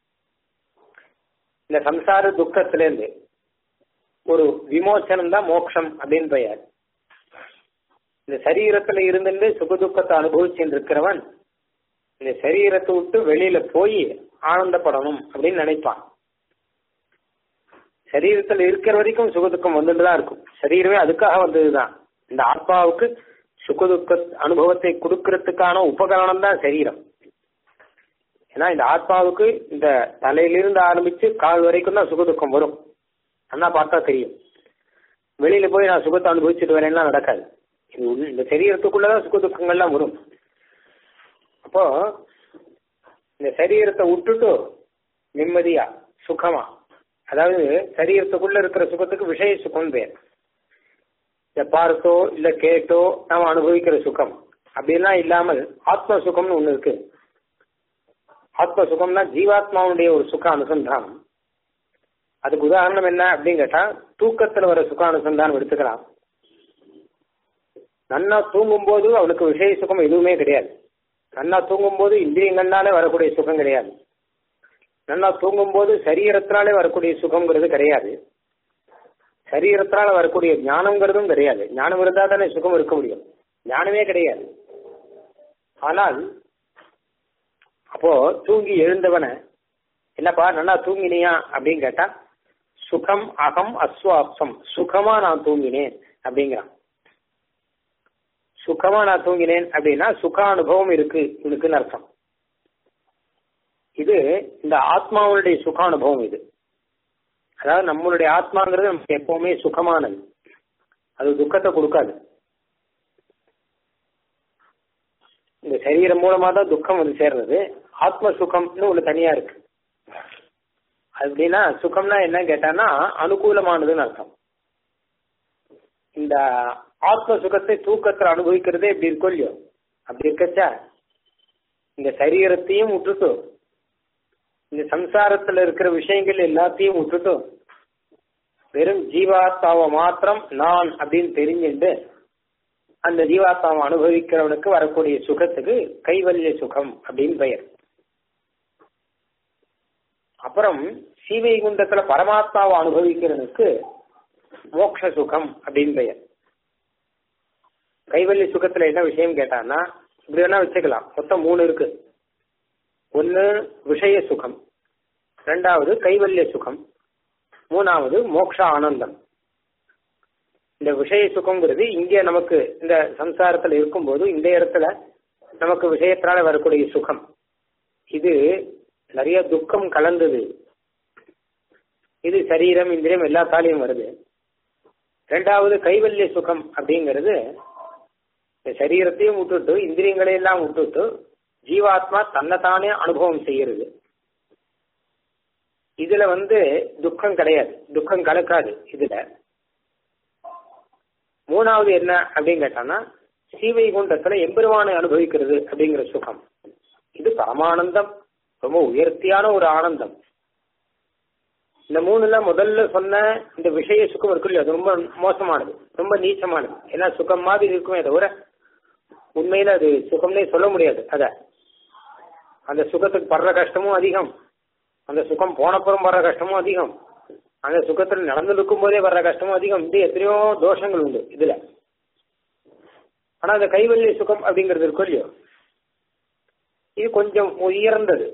இந்த சம்சார துக்கத்திலேருந்து ஒரு விமோசனம் தான் மோட்சம் அப்படின்னு பெயர் இந்த சரீரத்துல இருந்துட்டு சுகதுக்கத்தை அனுபவிச்சுட்டு இருக்கிறவன் இந்த சரீரத்தை விட்டு வெளியில போய் ஆனந்தப்படணும் அப்படின்னு நினைப்பான் சரீரத்துல இருக்கிற வரைக்கும் சுகதுக்கம் வந்துட்டு தான் இருக்கும் சரீரமே அதுக்காக வந்ததுதான் இந்த ஆத்மாவுக்கு சுகதுக்க அனுபவத்தை கொடுக்கறதுக்கான உபகரணம் தான் சரீரம் ஏன்னா இந்த ஆத்மாவுக்கு இந்த தலையிலிருந்து ஆரம்பிச்சு கால் வரைக்கும் தான் சுகதுக்கம் வரும் அண்ணா பார்த்தா தெரியும் வெளியில போய் நான் சுகத்தை அனுபவிச்சுட்டு வரேன்னா நடக்காது இது இந்த சரீரத்துக்குள்ளதான் சுகதுக்கங்கள்லாம் வரும் அப்போ இந்த சரீரத்தை விட்டுட்டு நிம்மதியா சுகமா அதாவது சரீரத்துக்குள்ள இருக்கிற சுகத்துக்கு விஷய சுகம் பேர் இத பார்த்தோ இல்ல கேட்டோ நாம அனுபவிக்கிற சுகம் அப்படிலாம் இல்லாமல் ஆத்ம சுகம்னு ஒண்ணு இருக்கு ஆத்ம சுகம்னா ஜீவாத்மாவுடைய ஒரு சுக அனுசந்தானம் அதுக்கு உதாரணம் என்ன அப்படின்னு கேட்டா தூக்கத்துல வர சுக அனுசந்தானம் எடுத்துக்கலாம் நன்னா தூங்கும் போது அவனுக்கு விஷய சுகம் எதுவுமே கிடையாது நன்னா தூங்கும் போது இந்திரியங்கள்னாலே வரக்கூடிய சுகம் கிடையாது நல்லா தூங்கும் போது சரீரத்தினாலே வரக்கூடிய சுகம்ங்கிறது கிடையாது சரீரத்தினால வரக்கூடிய ஞானம்ங்கிறதும் கிடையாது ஞானம் இருந்தா தானே சுகம் இருக்க முடியும் ஞானமே கிடையாது ஆனால் அப்போ தூங்கி எழுந்தவனை என்னப்பா நல்லா தூங்கினியா அப்படின்னு கேட்டா சுகம் அகம் அஸ்வாப்சம் சுகமா நான் தூங்கினேன் அப்படிங்கிறான் சுகமா நான் தூங்கினேன் அப்படின்னா சுக அனுபவம் இருக்கு இருக்குன்னு அர்த்தம் இது இந்த ஆத்மாவுடைய சுக அனுபவம் இது அதாவது நம்மளுடைய ஆத்மாங்கிறது நமக்கு எப்பவுமே சுகமானது அது துக்கத்தை கொடுக்காது இந்த சரீரம் மூலமா தான் துக்கம் வந்து சேர்றது ஆத்ம சுகம்னு ஒண்ணு தனியா இருக்கு அப்படின்னா சுகம்னா என்ன கேட்டான்னா அனுகூலமானதுன்னு அர்த்தம் இந்த ஆத்ம சுகத்தை தூக்கத்துல அனுபவிக்கிறதே எப்படி இருக்கோ இல்லையோ அப்படி இருக்கச்சா இந்த சரீரத்தையும் விட்டுட்டு இந்த சம்சாரத்துல இருக்கிற விஷயங்கள் எல்லாத்தையும் விட்டுட்டு வெறும் ஜீவாத்மாவை மாத்திரம் நான் அப்படின்னு தெரிஞ்சுட்டு அந்த ஜீவாத்மாவை அனுபவிக்கிறவனுக்கு வரக்கூடிய சுகத்துக்கு கைவல்ய சுகம் அப்படின்னு பெயர் அப்புறம் சீவைகுண்டத்துல பரமாத்மாவை அனுபவிக்கிறவனுக்கு மோட்ச சுகம் அப்படின்னு பெயர் கைவல்ய சுகத்துல என்ன விஷயம் கேட்டான்னா இப்படி வேணா வச்சுக்கலாம் மொத்தம் மூணு இருக்கு ஒன்னு விஷய சுகம் ரெண்டாவது கைவல்ய சுகம் மூணாவது மோக்ஷ ஆனந்தம் இந்த விஷய சுகம்ங்கிறது இங்கே நமக்கு இந்த சம்சாரத்துல இருக்கும்போது இந்த இடத்துல நமக்கு விஷயத்தினால வரக்கூடிய சுகம் இது நிறைய துக்கம் கலந்தது இது சரீரம் இந்திரியம் எல்லாத்தாலையும் வருது ரெண்டாவது கைவல்ய சுகம் அப்படிங்கிறது இந்த சரீரத்தையும் விட்டுட்டு இந்திரியங்களை எல்லாம் விட்டுட்டு ஜீவாத்மா தன்னைத்தானே அனுபவம் செய்யறது இதுல வந்து துக்கம் கிடையாது துக்கம் கலக்காது இதுல மூணாவது என்ன அப்படின்னு கேட்டான்னா ஸ்ரீவைகுண்டத்துல எம்பெருமானை அனுபவிக்கிறது அப்படிங்கிற சுகம் இது பரமானந்தம் ரொம்ப உயர்த்தியான ஒரு ஆனந்தம் இந்த மூணுல முதல்ல சொன்ன இந்த விஷய சுகம் இருக்கு இல்லையா அது ரொம்ப மோசமானது ரொம்ப நீச்சமானது ஏன்னா சுகம் மாதிரி இருக்குமே தவிர உண்மையில அது சுகம்னே சொல்ல முடியாது அத அந்த சுகத்துக்கு படுற கஷ்டமும் அதிகம் அந்த சுகம் போனப்புறம் வர்ற கஷ்டமும் அதிகம் அந்த சுகத்தில் நடந்து இருக்கும் போதே வர்ற கஷ்டமும் அதிகம் இது எத்தனையோ தோஷங்கள் உண்டு இதுல ஆனா அந்த கைவல்ய சுகம் அப்படிங்கிறது இருக்கும் இல்லையோ இது கொஞ்சம் உயர்ந்தது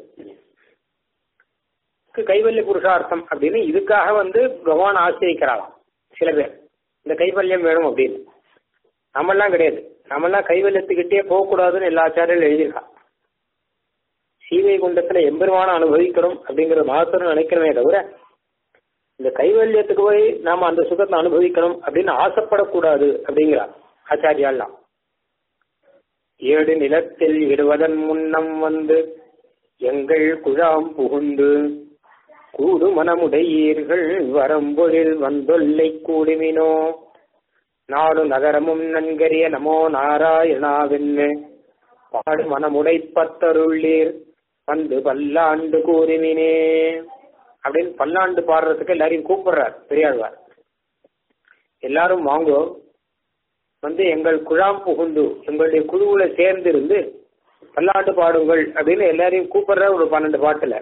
கைவல்ய புருஷார்த்தம் அப்படின்னு இதுக்காக வந்து பகவான் ஆசிரிக்கிறாளாம் சில பேர் இந்த கைவல்யம் வேணும் அப்படின்னு நம்மெல்லாம் கிடையாது நம்மெல்லாம் கைவல்யத்துக்கிட்டே போகக்கூடாதுன்னு எல்லா ஆச்சாரியும் எழுதியிருக்கா சீவை குண்டத்துல எம்பெருமான அனுபவிக்கணும் அப்படிங்கறது மாத்திரம் நினைக்கிறமே தவிர இந்த கைவல்யத்துக்கு போய் நாம அந்த சுகத்தை அனுபவிக்கணும் அப்படின்னு ஆசைப்படக்கூடாது அப்படிங்கிறா ஆச்சாரியாலாம் ஏடு நிலத்தில் இடுவதன் முன்னம் வந்து எங்கள் குழாம் புகுந்து கூடு மனமுடையீர்கள் வரம்பொழில் வந்தொல்லை கூடுமினோ நாடு நகரமும் நன்கரிய நமோ நாராயணாவென்னு பாடு மனமுடைப்பத்தருள்ளீர் வந்து பல்லாண்டு கூறிமினே அப்படின்னு பல்லாண்டு பாடுறதுக்கு எல்லாரையும் கூப்பிடுறார் பெரியாழ்வார் எல்லாரும் வாங்கோ வந்து எங்கள் குழாம் புகுந்து எங்களுடைய குழுவுல சேர்ந்து இருந்து பல்லாண்டு பாடுங்கள் அப்படின்னு எல்லாரையும் கூப்பிடுற ஒரு பன்னெண்டு பாட்டுல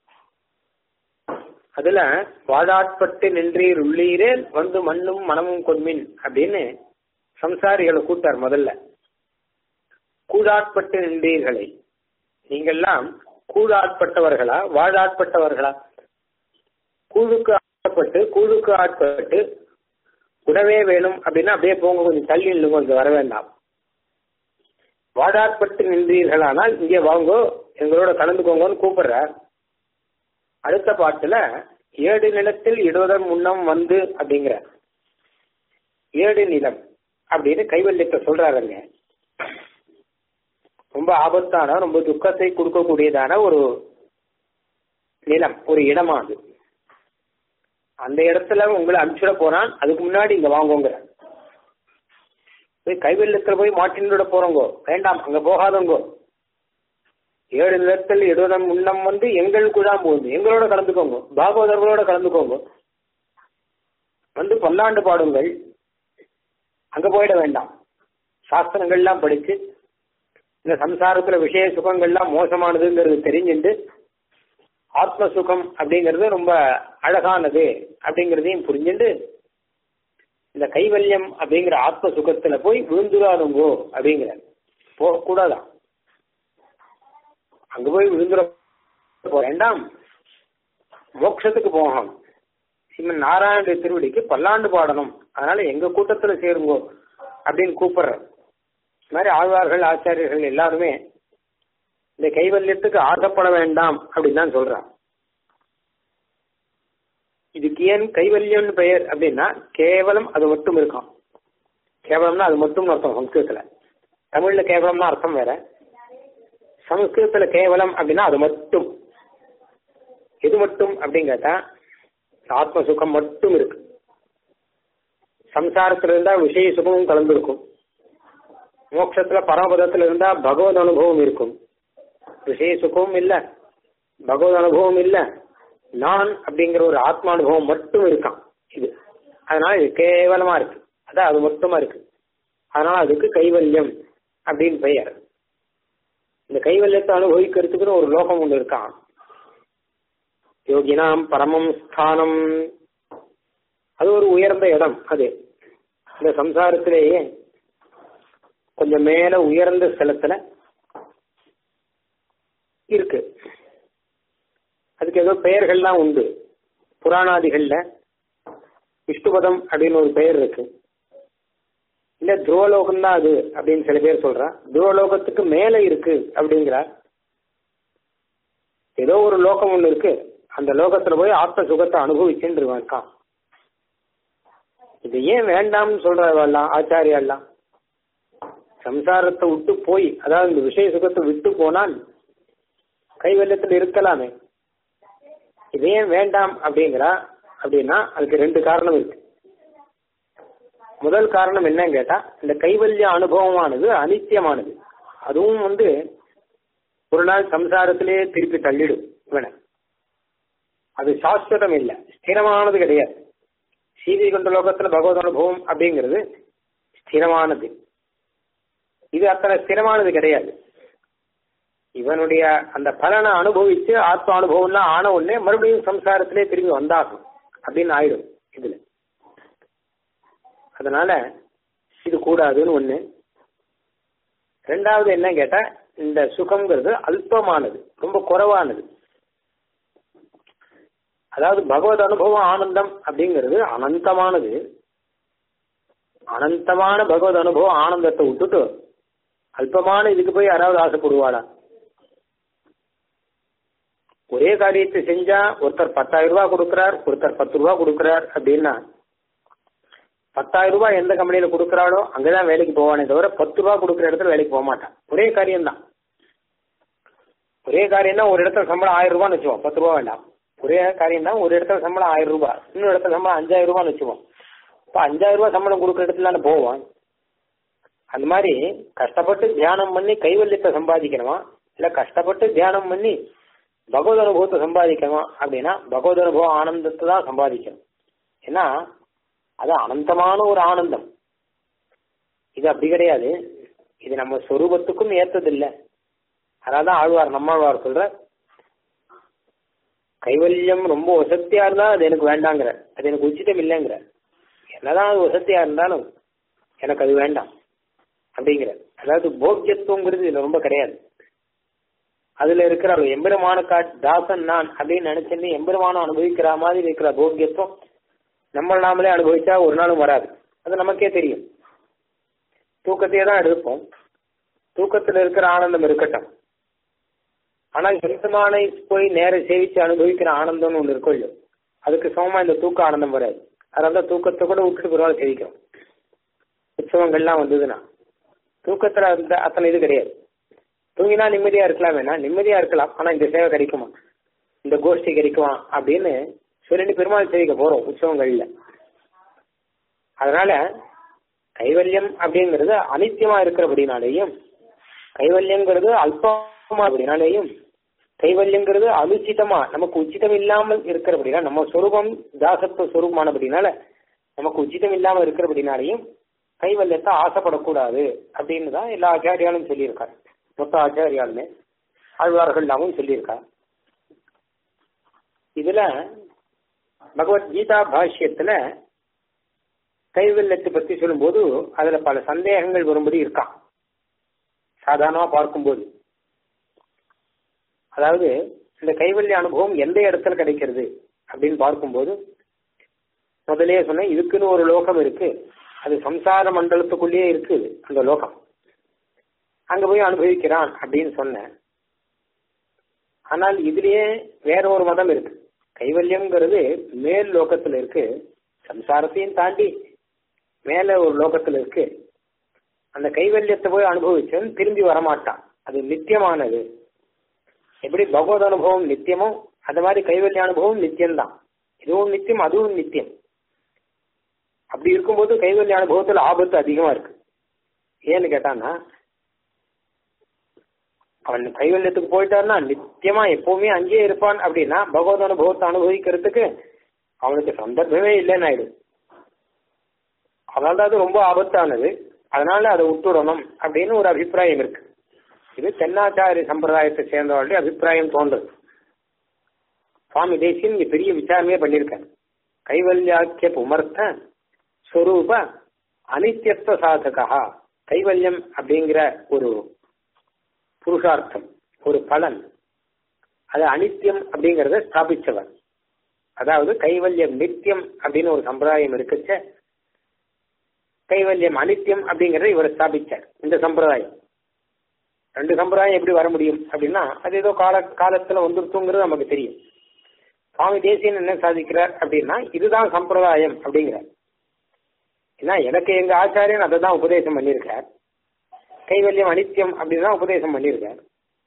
அதுல வாதாட்பட்டு நின்றீர் உள்ளீரே வந்து மண்ணும் மனமும் கொன்மின் அப்படின்னு சம்சாரிகளை கூட்டார் முதல்ல கூடாட்பட்டு நின்றீர்களை நீங்கெல்லாம் கூடாட்பட்டவர்களா வாழாட்பட்டவர்களா கூழுக்கு ஆட்பட்டு கூழுக்கு ஆட்பட்டு உணவே வேணும் அப்படின்னா அப்படியே போங்க கொஞ்சம் தள்ளி நில்லுங்க கொஞ்சம் வர வேண்டாம் வாடாட்பட்டு நின்றீர்களானால் இங்கே வாங்கோ எங்களோட கலந்துக்கோங்கன்னு கூப்பிடுறார் அடுத்த பாட்டுல ஏடு நிலத்தில் இடுவதன் முன்னம் வந்து அப்படிங்கிற ஏடு நிலம் அப்படின்னு கைவல்யத்தை சொல்றாருங்க ரொம்ப ஆபத்தான ரொம்ப துக்கத்தை கொடுக்கக்கூடியதான ஒரு நிலம் ஒரு இடமா அது அந்த இடத்துல உங்களை அனுப்பிச்சுட போறான் அதுக்கு முன்னாடி இங்க வாங்கோங்கிற போய் கைவெள்ளத்துல போய் மாட்டினோட போறோங்கோ வேண்டாம் அங்க போகாதோங்கோ ஏழு நிலத்தில் இடுவதன் முன்னம் வந்து எங்கள் குழாம் போகுது எங்களோட கலந்துக்கோங்க பாகவதர்களோட கலந்துக்கோங்க வந்து பல்லாண்டு பாடுங்கள் அங்க போயிட வேண்டாம் சாஸ்திரங்கள்லாம் படிச்சு இந்த சம்சாரத்துல விஷய சுகங்கள்லாம் மோசமானதுங்கிறது தெரிஞ்சுட்டு ஆத்ம சுகம் அப்படிங்கிறது ரொம்ப அழகானது அப்படிங்கிறதையும் புரிஞ்சுட்டு இந்த கைவல்யம் அப்படிங்கிற ஆத்ம சுகத்துல போய் விழுந்துடாதுங்கோ அப்படிங்கிற போ கூடாதான் அங்க போய் விழுந்துட வேண்டாம் மோட்சத்துக்கு போகணும் சிம்மன் நாராயண திருவடிக்கு பல்லாண்டு பாடணும் அதனால எங்க கூட்டத்துல சேருங்கோ அப்படின்னு கூப்பிடுற மாதிரி ஆழ்வார்கள் ஆச்சாரியர்கள் எல்லாருமே இந்த கைவல்யத்துக்கு ஆசைப்பட வேண்டாம் அப்படின்னு தான் சொல்றான் இதுக்கு ஏன் கைவல்யம்னு பெயர் அப்படின்னா கேவலம் அது மட்டும் இருக்கும் கேவலம்னா அது மட்டும் அர்த்தம் சம்ஸ்கிருதத்துல தமிழ்ல கேவலம்னா அர்த்தம் வேற சமஸ்கிருதத்துல கேவலம் அப்படின்னா அது மட்டும் எது மட்டும் அப்படின்னு கேட்டா ஆத்ம சுகம் மட்டும் இருக்கு சம்சாரத்துல இருந்தா விஷய சுகமும் கலந்துருக்கும் மோட்சத்துல பரமபதத்துல இருந்தா பகவத் அனுபவம் இருக்கும் விஷய சுகமும் இல்ல பகவத் அனுபவம் இல்ல நான் அப்படிங்கிற ஒரு ஆத்மா அனுபவம் மட்டும் இருக்கான் இது அதனால இது கேவலமா இருக்கு அதான் அது மட்டுமா இருக்கு அதனால அதுக்கு கைவல்யம் அப்படின்னு பெயர் இந்த கைவல்யத்தை அனுபவிக்கிறதுக்குன்னு ஒரு லோகம் ஒன்று இருக்கான் யோகினாம் பரமம் ஸ்தானம் அது ஒரு உயர்ந்த இடம் அது இந்த சம்சாரத்திலேயே கொஞ்சம் மேல உயர்ந்த ஸ்தலத்துல இருக்கு அதுக்கு ஏதோ பெயர்கள்லாம் உண்டு புராணாதிகள்ல விஷ்ணுபதம் அப்படின்னு ஒரு பெயர் இருக்கு இல்ல துருவலோகம் தான் அது அப்படின்னு சில பேர் சொல்றா துருவலோகத்துக்கு மேல இருக்கு அப்படிங்கிறார் ஏதோ ஒரு லோகம் ஒண்ணு இருக்கு அந்த லோகத்துல போய் ஆத்ம சுகத்தை அனுபவிச்சுட்டு இருக்கான் இது ஏன் வேண்டாம்னு சொல்றவெல்லாம் ஆச்சாரியெல்லாம் சம்சாரத்தை விட்டு போய் அதாவது இந்த விஷய சுகத்தை விட்டு போனால் கைவல்யத்தில் இருக்கலாமே இது ஏன் வேண்டாம் அப்படிங்கிறா அப்படின்னா அதுக்கு ரெண்டு காரணம் இருக்கு முதல் காரணம் என்னன்னு கேட்டா இந்த கைவல்ய அனுபவமானது அனித்தியமானது அதுவும் வந்து ஒரு நாள் சம்சாரத்திலே திருப்பி தள்ளிடும் இவனை அது சாஸ்வதம் இல்லை ஸ்திரமானது கிடையாது சீதை கொண்ட லோகத்துல பகவத் அனுபவம் அப்படிங்கிறது ஸ்திரமானது இது அத்தனை ஸ்திரமானது கிடையாது இவனுடைய அந்த பலனை அனுபவிச்சு ஆத்ம அனுபவம்லாம் ஆன உடனே மறுபடியும் சம்சாரத்திலே திரும்பி வந்தாகும் அப்படின்னு ஆயிடும் இதுல அதனால இது கூடாதுன்னு ஒண்ணு ரெண்டாவது என்ன கேட்டா இந்த சுகம்ங்கிறது அல்பமானது ரொம்ப குறைவானது அதாவது பகவத் அனுபவம் ஆனந்தம் அப்படிங்கிறது அனந்தமானது அனந்தமான பகவத் அனுபவம் ஆனந்தத்தை விட்டுட்டு அல்பமான இதுக்கு போய் யாராவது ஆசைப்படுவாளா ஒரே காரியத்தை செஞ்சா ஒருத்தர் பத்தாயிரம் ரூபாய் கொடுக்கிறார் ஒருத்தர் பத்து ரூபாய் கொடுக்கிறார் அப்படின்னா பத்தாயிரம் ரூபாய் எந்த கம்பெனியில கொடுக்குறாளோ அங்கதான் வேலைக்கு போவானே தவிர பத்து ரூபாய் கொடுக்குற இடத்துல வேலைக்கு போக மாட்டான் ஒரே காரியம் தான் ஒரே காரியம் தான் ஒரு இடத்துல சம்பளம் ஆயிரம் ரூபான்னு வச்சுவோம் பத்து ரூபா வேண்டாம் ஒரே காரியம் தான் ஒரு இடத்துல சம்பளம் ஆயிரம் ரூபாய் இன்னொரு இடத்துல சம்பளம் அஞ்சாயிரம் ரூபான்னு வச்சுவோம் இப்போ அஞ்சாயிரம் ரூபாய் சம்பளம் கொடுக்குற இடத்துல தானே போவான் அந்த மாதிரி கஷ்டப்பட்டு தியானம் பண்ணி கைவல்யத்தை சம்பாதிக்கணுமா இல்ல கஷ்டப்பட்டு தியானம் பண்ணி பகவத் அனுபவத்தை சம்பாதிக்கணுமா அப்படின்னா பகவத் அனுபவம் ஆனந்தத்தை தான் சம்பாதிக்கணும் ஏன்னா அது அனந்தமான ஒரு ஆனந்தம் இது அப்படி கிடையாது இது நம்ம சொரூபத்துக்கும் ஏத்ததில்லை அதான் ஆழ்வார் நம்மாழ்வார் சொல்ற கைவல்யம் ரொம்ப வசத்தியா இருந்தா அது எனக்கு வேண்டாங்கிற அது எனக்கு உச்சிதம் இல்லைங்கிற என்னதான் அது வசத்தியா இருந்தாலும் எனக்கு அது வேண்டாம் அப்படிங்கிற அதாவது போக்கியத்துவங்கிறது இதுல ரொம்ப கிடையாது அதுல இருக்கிற எம்பெருமான காட் தாசன் நான் அப்படின்னு நினைச்சுன்னு எம்பெருமானம் அனுபவிக்கிற மாதிரி இருக்கிற போக்கியத்துவம் நம்ம நாமளே அனுபவிச்சா ஒரு நாளும் வராது அது நமக்கே தெரியும் தூக்கத்தையே தான் எடுப்போம் தூக்கத்துல இருக்கிற ஆனந்தம் இருக்கட்டும் ஆனா எம்பெருமானை போய் நேர சேவிச்சு அனுபவிக்கிற ஆனந்தம்னு ஒண்ணு இருக்கும் இல்லையோ அதுக்கு சமமா இந்த தூக்க ஆனந்தம் வராது அதனால தூக்கத்தை கூட விட்டுட்டு பரவாயில்ல சேவிக்கிறோம் உற்சவங்கள்லாம் வந்ததுன்னா தூக்கத்துல அந்த அத்தனை இது கிடையாது தூங்கினா நிம்மதியா இருக்கலாம் வேணா நிம்மதியா இருக்கலாம் ஆனா இந்த சேவை கிடைக்குமா இந்த கோஷ்டி கிடைக்குமா அப்படின்னு சொல்லிட்டு பெருமாள் சேவிக்க போறோம் உற்சவங்கள்ல அதனால கைவல்யம் அப்படிங்கிறது அனித்தியமா இருக்கிறபடினாலேயும் கைவல்யங்கிறது அல்பமா அப்படினாலேயும் கைவல்யங்கிறது அனுச்சிதமா நமக்கு உச்சிதம் இல்லாமல் இருக்கிறபடினா நம்ம சொரூபம் தாசத்துவ சொரூபமானபடினால நமக்கு உச்சிதம் இல்லாமல் இருக்கிறபடினாலையும் கைவல்யத்தை ஆசைப்படக்கூடாது அப்படின்னு தான் எல்லா ஆச்சாரியாலும் சொல்லியிருக்காரு மொத்த ஆச்சாரியாலுமே ஆழ்வார்கள் எல்லாமும் சொல்லியிருக்கா இதுல பகவத்கீதா பாஷ்யத்துல கைவல்யத்தை பத்தி சொல்லும்போது அதுல பல சந்தேகங்கள் வரும்படி இருக்கான் சாதாரணமா பார்க்கும்போது அதாவது இந்த கைவல்ய அனுபவம் எந்த இடத்துல கிடைக்கிறது அப்படின்னு பார்க்கும்போது முதலே சொன்னேன் இதுக்குன்னு ஒரு லோகம் இருக்கு அது சம்சார மண்டலத்துக்குள்ளேயே இருக்கு அந்த லோகம் அங்க போய் அனுபவிக்கிறான் அப்படின்னு சொன்னேன் ஆனால் இதுலயே வேற ஒரு மதம் இருக்கு கைவல்யம்ங்கிறது மேல் லோகத்துல இருக்கு சம்சாரத்தையும் தாண்டி மேல ஒரு லோகத்துல இருக்கு அந்த கைவல்யத்தை போய் அனுபவிச்சவன் திரும்பி வரமாட்டான் அது நித்தியமானது எப்படி பகவத் அனுபவம் நித்தியமோ அந்த மாதிரி கைவல்ய அனுபவம் நித்தியம்தான் இதுவும் நித்தியம் அதுவும் நித்தியம் அப்படி இருக்கும்போது கைவல்ய அனுபவத்துல ஆபத்து அதிகமா இருக்கு ஏன்னு கேட்டான்னா அவன் கைவல்யத்துக்கு போயிட்டான்னா நித்தியமா எப்பவுமே அங்கேயே இருப்பான் அப்படின்னா பகவத் அனுபவத்தை அனுபவிக்கிறதுக்கு அவனுக்கு சந்தர்ப்பமே இல்லைன்னு ஆயிடும் அதனால அது ரொம்ப ஆபத்தானது அதனால அதை விட்டுடணும் அப்படின்னு ஒரு அபிப்பிராயம் இருக்கு இது தென்னாச்சாரிய சம்பிரதாயத்தை சேர்ந்தவர்களுடைய அபிப்பிராயம் தோன்றுது சுவாமி தேசியன் இங்க பெரிய விசாரணையே பண்ணியிருக்காரு கைவல்யாக்கிய புமர்த்த ஸ்வரூப அனித்தியத்துவ சாதகா கைவல்யம் அப்படிங்கிற ஒரு புருஷார்த்தம் ஒரு பலன் அது அனித்தியம் அப்படிங்கறத ஸ்தாபிச்சவர் அதாவது கைவல்யம் நித்தியம் அப்படின்னு ஒரு சம்பிரதாயம் இருக்குச்ச கைவல்யம் அனித்தியம் அப்படிங்கறத இவர் ஸ்தாபிச்சார் இந்த சம்பிரதாயம் ரெண்டு சம்பிரதாயம் எப்படி வர முடியும் அப்படின்னா அது ஏதோ கால காலத்துல வந்துருத்துங்கிறது நமக்கு தெரியும் சுவாமி தேசியன் என்ன சாதிக்கிறார் அப்படின்னா இதுதான் சம்பிரதாயம் அப்படிங்கிறார் ஏன்னா எனக்கு எங்க ஆச்சாரியன் அதை தான் உபதேசம் பண்ணியிருக்கார் கைவல்யம் அனித்தியம் அப்படின்னு தான் உபதேசம் பண்ணியிருக்கார்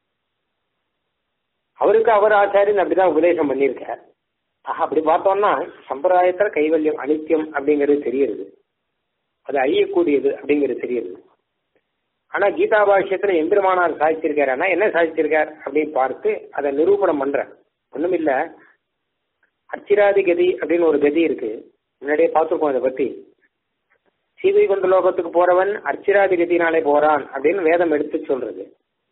அவருக்கு அவர் ஆச்சாரியன் அப்படிதான் உபதேசம் பண்ணியிருக்கார் ஆஹா அப்படி பார்த்தோம்னா சம்பிரதாயத்துல கைவல்யம் அனித்தியம் அப்படிங்கிறது தெரியுது அது அழியக்கூடியது அப்படிங்கிறது தெரியுது ஆனா கீதா பாஷ்யத்துல எம்பெருமானார் சாதிச்சிருக்காருன்னா என்ன சாதிச்சிருக்கார் அப்படின்னு பார்த்து அதை நிரூபணம் பண்ற ஒண்ணும் இல்ல அச்சிராதி கதி அப்படின்னு ஒரு கதி இருக்கு முன்னாடியே பார்த்துருக்கோம் அதை பத்தி சீதை கொண்ட லோகத்துக்கு போறவன் அர்ச்சிராதி கதினாலே போறான் அப்படின்னு வேதம் எடுத்து சொல்றது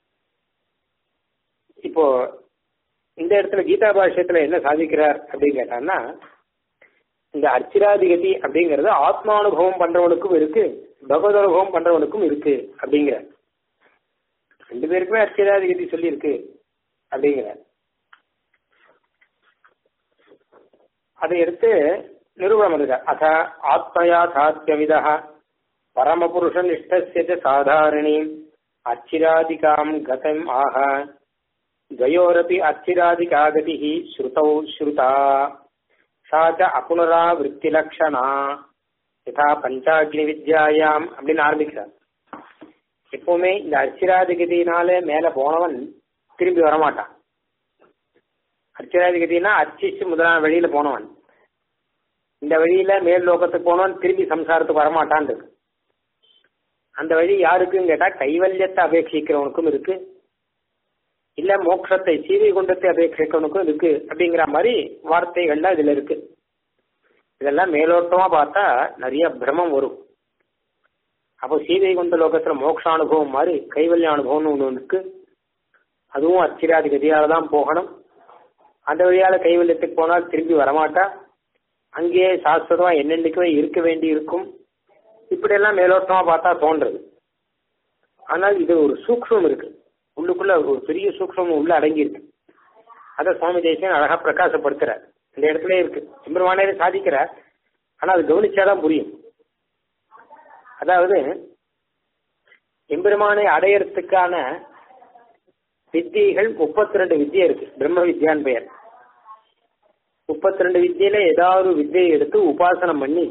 இப்போ இந்த இடத்துல கீதா பாஷ்யத்துல என்ன சாதிக்கிறார் அப்படின்னு கேட்டான்னா இந்த அர்ச்சிராதிகதி அப்படிங்கறது ஆத்மானுபவம் பண்றவனுக்கும் இருக்கு பகவத் அனுபவம் பண்றவனுக்கும் இருக்கு அப்படிங்கிற ரெண்டு பேருக்குமே அர்ச்சிராதிகதி சொல்லி இருக்கு அப்படிங்கிற அதை எடுத்து நிரூபணம் பண்ணுறார் அத ஆத்மயா சாத்தியவிதா பரமபுருஷ நிஷ்டசிய சாதாரணி அச்சிராதிகாம் கதம் ஆக द्वयोरपि अच्चिरादिका गतिः श्रुतौ श्रुता सा च அப்புனராவிருத்திலக்ஷணா யதா பஞ்சாக்னி வித்யாயாம் அப்படின்னு ஆரம்பிக்கிறார் எப்பவுமே இந்த அர்ச்சிராதிகதியினால மேல போனவன் திரும்பி வரமாட்டான் அர்ச்சிராதிகதினா அர்ச்சிச்சு முதலான வழியில போனவன் இந்த வழியில மேல் லோகத்துக்கு போனவன் திரும்பி சம்சாரத்துக்கு வரமாட்டான் இருக்கு அந்த வழி யாருக்குன்னு கேட்டா கைவல்யத்தை அபேட்சிக்கிறவனுக்கும் இருக்கு இல்ல மோட்சத்தை சீதை குண்டத்தை அபேட்சிக்கணுக்கும் இருக்கு அப்படிங்கிற மாதிரி வார்த்தைகள்லாம் இதுல இருக்கு இதெல்லாம் மேலோட்டமா பார்த்தா நிறைய பிரமம் வரும் அப்போ சீதை குண்ட லோகத்துல மோட்ச அனுபவம் மாதிரி கைவல்ய அனுபவம்னு ஒண்ணு இருக்கு அதுவும் அச்சிராதி கதியால தான் போகணும் அந்த வழியால கைவல்யத்துக்கு போனால் திரும்பி வரமாட்டா அங்கேயே சாஸ்வதமா என்னென்னைக்குமே இருக்க வேண்டி இருக்கும் இப்படியெல்லாம் மேலோட்டமா பார்த்தா தோன்றது ஆனால் இது ஒரு சூக்ஷம் இருக்கு உள்ளுக்குள்ள ஒரு பெரிய சூக்ஷம் உள்ள அடங்கி இருக்கு அத சுவாமி தேசியன் அழகா பிரகாசப்படுத்துறார் இந்த இடத்துல இருக்கு எம்பெருமானே சாதிக்கிறார் ஆனா அது கவனிச்சாதான் புரியும் அதாவது எம்பெருமானை அடையறதுக்கான வித்தியைகள் முப்பத்தி ரெண்டு வித்தியை இருக்கு பிரம்ம வித்யான் பெயர் முப்பத்தி ரெண்டு வித்தியில ஏதாவது ஒரு வித்தியை எடுத்து உபாசனம் பண்ணி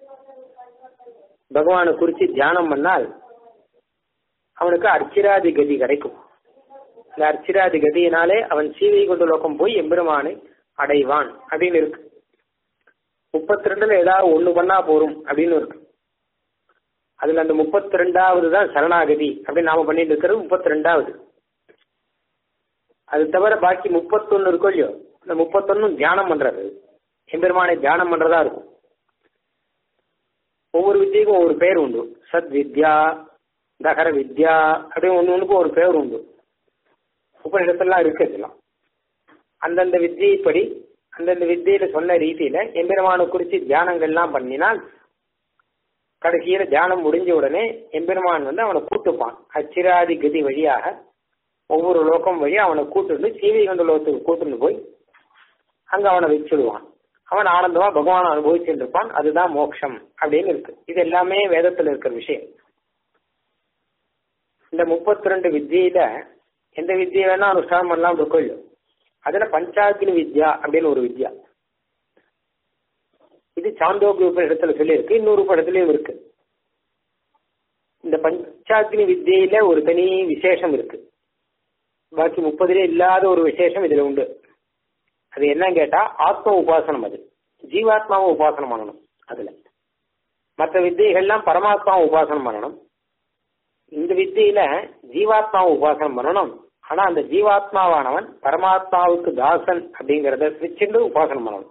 பகவானை குறிச்சு தியானம் பண்ணால் அவனுக்கு அர்ச்சிராதி கதி கிடைக்கும் இந்த அர்ச்சிராதி கதியினாலே அவன் சீதை கொண்டு லோகம் போய் எம்பெருமானை அடைவான் அப்படின்னு இருக்கு முப்பத்தி ரெண்டுல ஏதாவது ஒண்ணு பண்ணா போரும் அப்படின்னு இருக்கு அதுல அந்த முப்பத்தி ரெண்டாவது தான் சரணாகதி அப்படின்னு நாம பண்ணிட்டு இருக்கிறது முப்பத்தி ரெண்டாவது அது தவிர பாக்கி முப்பத்தொன்னு இருக்கும் இல்லையோ இந்த முப்பத்தொன்னும் தியானம் பண்றது எம்பெருமானை தியானம் பண்றதா இருக்கும் ஒவ்வொரு வித்தியக்கும் ஒவ்வொரு பேர் உண்டு சத் வித்யா தகர வித்யா அப்படின்னு ஒன்று ஒன்றுக்கும் ஒரு பேர் உண்டு உபநிடத்தெல்லாம் இருக்கு இதெல்லாம் அந்தந்த வித்தியைப்படி அந்தந்த வித்தியில சொன்ன ரீதியில எம்பெருமானை குறித்து தியானங்கள்லாம் பண்ணினால் கடைசியில தியானம் முடிஞ்ச உடனே எம்பெருமான் வந்து அவனை கூட்டுப்பான் அச்சிராதி கதி வழியாக ஒவ்வொரு லோகம் வழி அவனை கூட்டுண்டு சீவை வந்த லோகத்துக்கு கூட்டுண்டு போய் அங்க அவனை வச்சுடுவான் அவன் ஆனந்தமா பகவான் அனுபவிச்சுட்டு இருப்பான் அதுதான் மோட்சம் அப்படின்னு இருக்கு இது எல்லாமே வேதத்துல இருக்கிற விஷயம் இந்த முப்பத்தி ரெண்டு வித்தியில எந்த வித்தியை வேணா அனுஷ்டானம் பண்ணலாம் இருக்கோ இல்லையோ அதுல பஞ்சாக்னி வித்யா அப்படின்னு ஒரு வித்யா இது சாந்தோகி உபநிடத்துல சொல்லியிருக்கு இன்னொரு படத்துலயும் இருக்கு இந்த பஞ்சாக்னி வித்தியில ஒரு தனி விசேஷம் இருக்கு பாக்கி முப்பதுலேயே இல்லாத ஒரு விசேஷம் இதுல உண்டு அது என்னன்னு கேட்டா ஆத்ம உபாசனம் அது ஜீவாத்மாவை உபாசனம் பண்ணணும் அதுல மற்ற வித்தியைகள்லாம் பரமாத்மாவை உபாசனம் பண்ணணும் இந்த வித்தியில ஜீவாத்மாவை உபாசனம் பண்ணணும் ஆனா அந்த ஜீவாத்மாவானவன் பரமாத்மாவுக்கு தாசன் அப்படிங்கறத வச்சுட்டு உபாசனம் பண்ணணும்